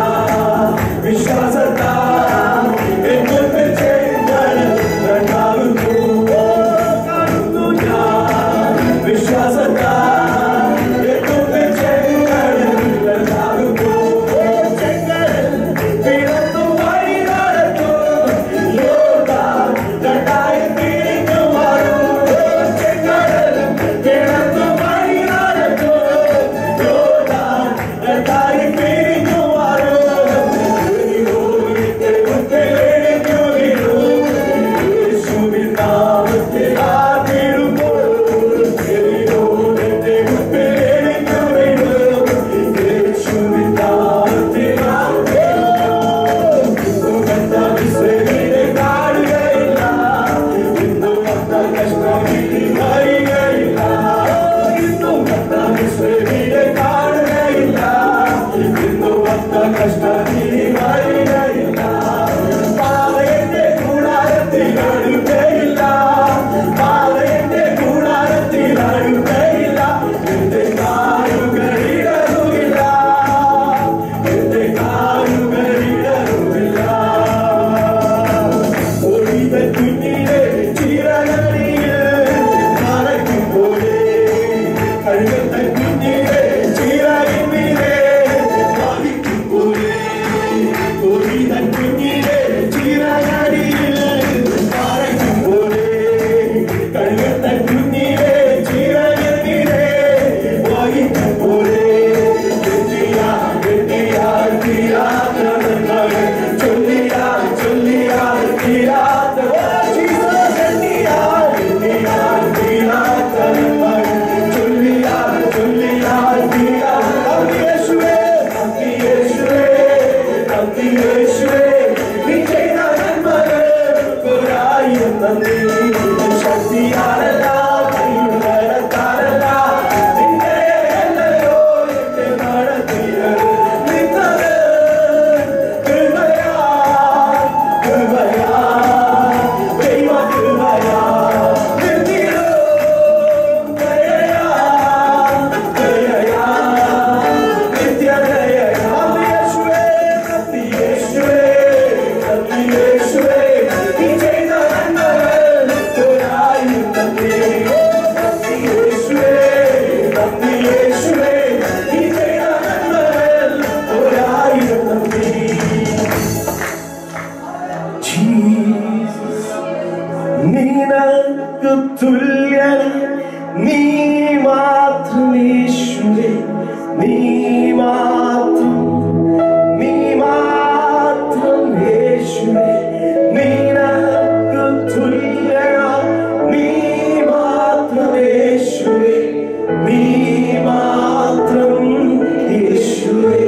തുല്യൻ നീ മാത്രം യേശുവേ നീ മാത്രം നീ മാത്രം യേശുവേ നിനക്ക് തുല്യനാം നീ മാത്രം യേശുവേ നീ മാത്രം യേശുവേ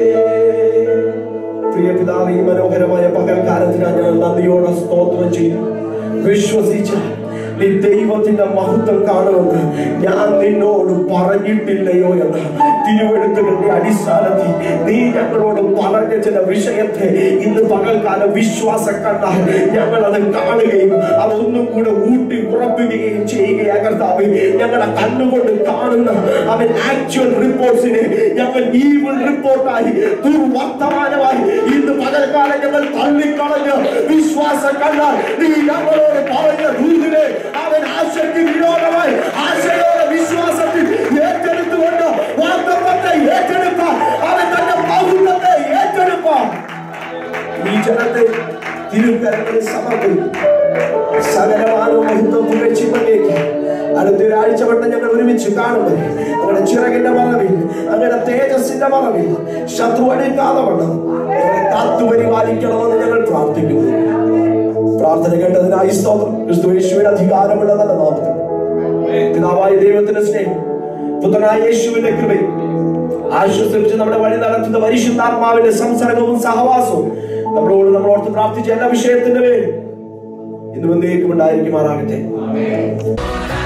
പ്രിയ പിതാവ് ഈ മനോഹരമായ പകൽക്കാലത്തിനാണ് ഞങ്ങൾ നന്ദിയോടെ സ്തോത്രം ചെയ്യും വിശ്വസിച്ച നീ ദൈവത്തിന്റെ മഹത്വം കാണുമെന്ന് ഞാൻ നിന്നോട് പറഞ്ഞിട്ടില്ലയോ എന്ന് തിരുവെടുത്തുകളുടെ അടിസ്ഥാനത്തിൽ നീ ഞങ്ങളോട് പറഞ്ഞ ചില വിഷയത്തെ ഇന്ന് പകൽക്കാലം വിശ്വാസം കണ്ടാൽ ഞങ്ങൾ അത് കാണുകയും അതൊന്നും കൂടെ ഊട്ടി ഉറപ്പിക്കുകയും ചെയ്യുകയാ കർത്താവ് ഞങ്ങളുടെ കണ്ണുകൊണ്ട് കാണുന്ന അവൻ ആക്ച്വൽ റിപ്പോർട്ട്സിനെ ഞങ്ങൾ ഈവിൾ റിപ്പോർട്ടായി ദുർവർത്തമാനമായി ഇന്ന് പകൽക്കാലം ഞങ്ങൾ തള്ളിക്കളഞ്ഞ് വിശ്വാസം കണ്ടാൽ നീ ഞങ്ങളോട് പറഞ്ഞ ദൂതിനെ അവൻ ആശയ്ക്ക് വിരോധമായി ആശയോടെ വിശ്വാസത്തിൽ ഏറ്റെടുത്തുകൊണ്ട് വാഗ്ദത്തത്തെ ഏറ്റെടുക്കാൻ അവൻ തന്റെ മൗനത്തെ ഏറ്റെടുക്കാൻ ഈ ജനത്തെ തിരുക്കരങ്ങളിൽ സമർപ്പിക്കും സകലമാനോ മഹിത്വം പുകഴ്ചിപ്പലേക്ക് അടുത്തൊരാഴ്ച വട്ടം ഞങ്ങൾ ഒരുമിച്ച് കാണുമ്പോൾ ഞങ്ങളുടെ ചിറകിന്റെ മറവിൽ ഞങ്ങളുടെ തേജസ്സിന്റെ മറവിൽ ശത്രു അടുക്കാതെ വണ്ണം ഞങ്ങളെ കാത്തു പരിപാലിക്കണമെന്ന് ഞങ്ങൾ പ്രാർത്ഥിക്കുന്നു പ്രാർത്ഥന കേട്ടതിനായി സ്തോത്രം ക്രിസ്തു യേശുവിന്റെ അധികാരമുള്ള നല്ല നാമത്തിൽ പിതാവായ ദൈവത്തിന്റെ സ്നേഹം പുത്രനായ യേശുവിന്റെ കൃപയും ആശ്വസിപ്പിച്ച് നമ്മുടെ വഴി നടത്തുന്ന പരിശുദ്ധാത്മാവിന്റെ സംസർഗവും സഹവാസവും നമ്മളോട് നമ്മളോർത്ത് പ്രാർത്ഥിച്ച എല്ലാ വിഷയത്തിന്റെ പേരും ഇന്ന് വന്നേക്കും ഉണ്ടായിരിക്കുമാറാകട്ടെ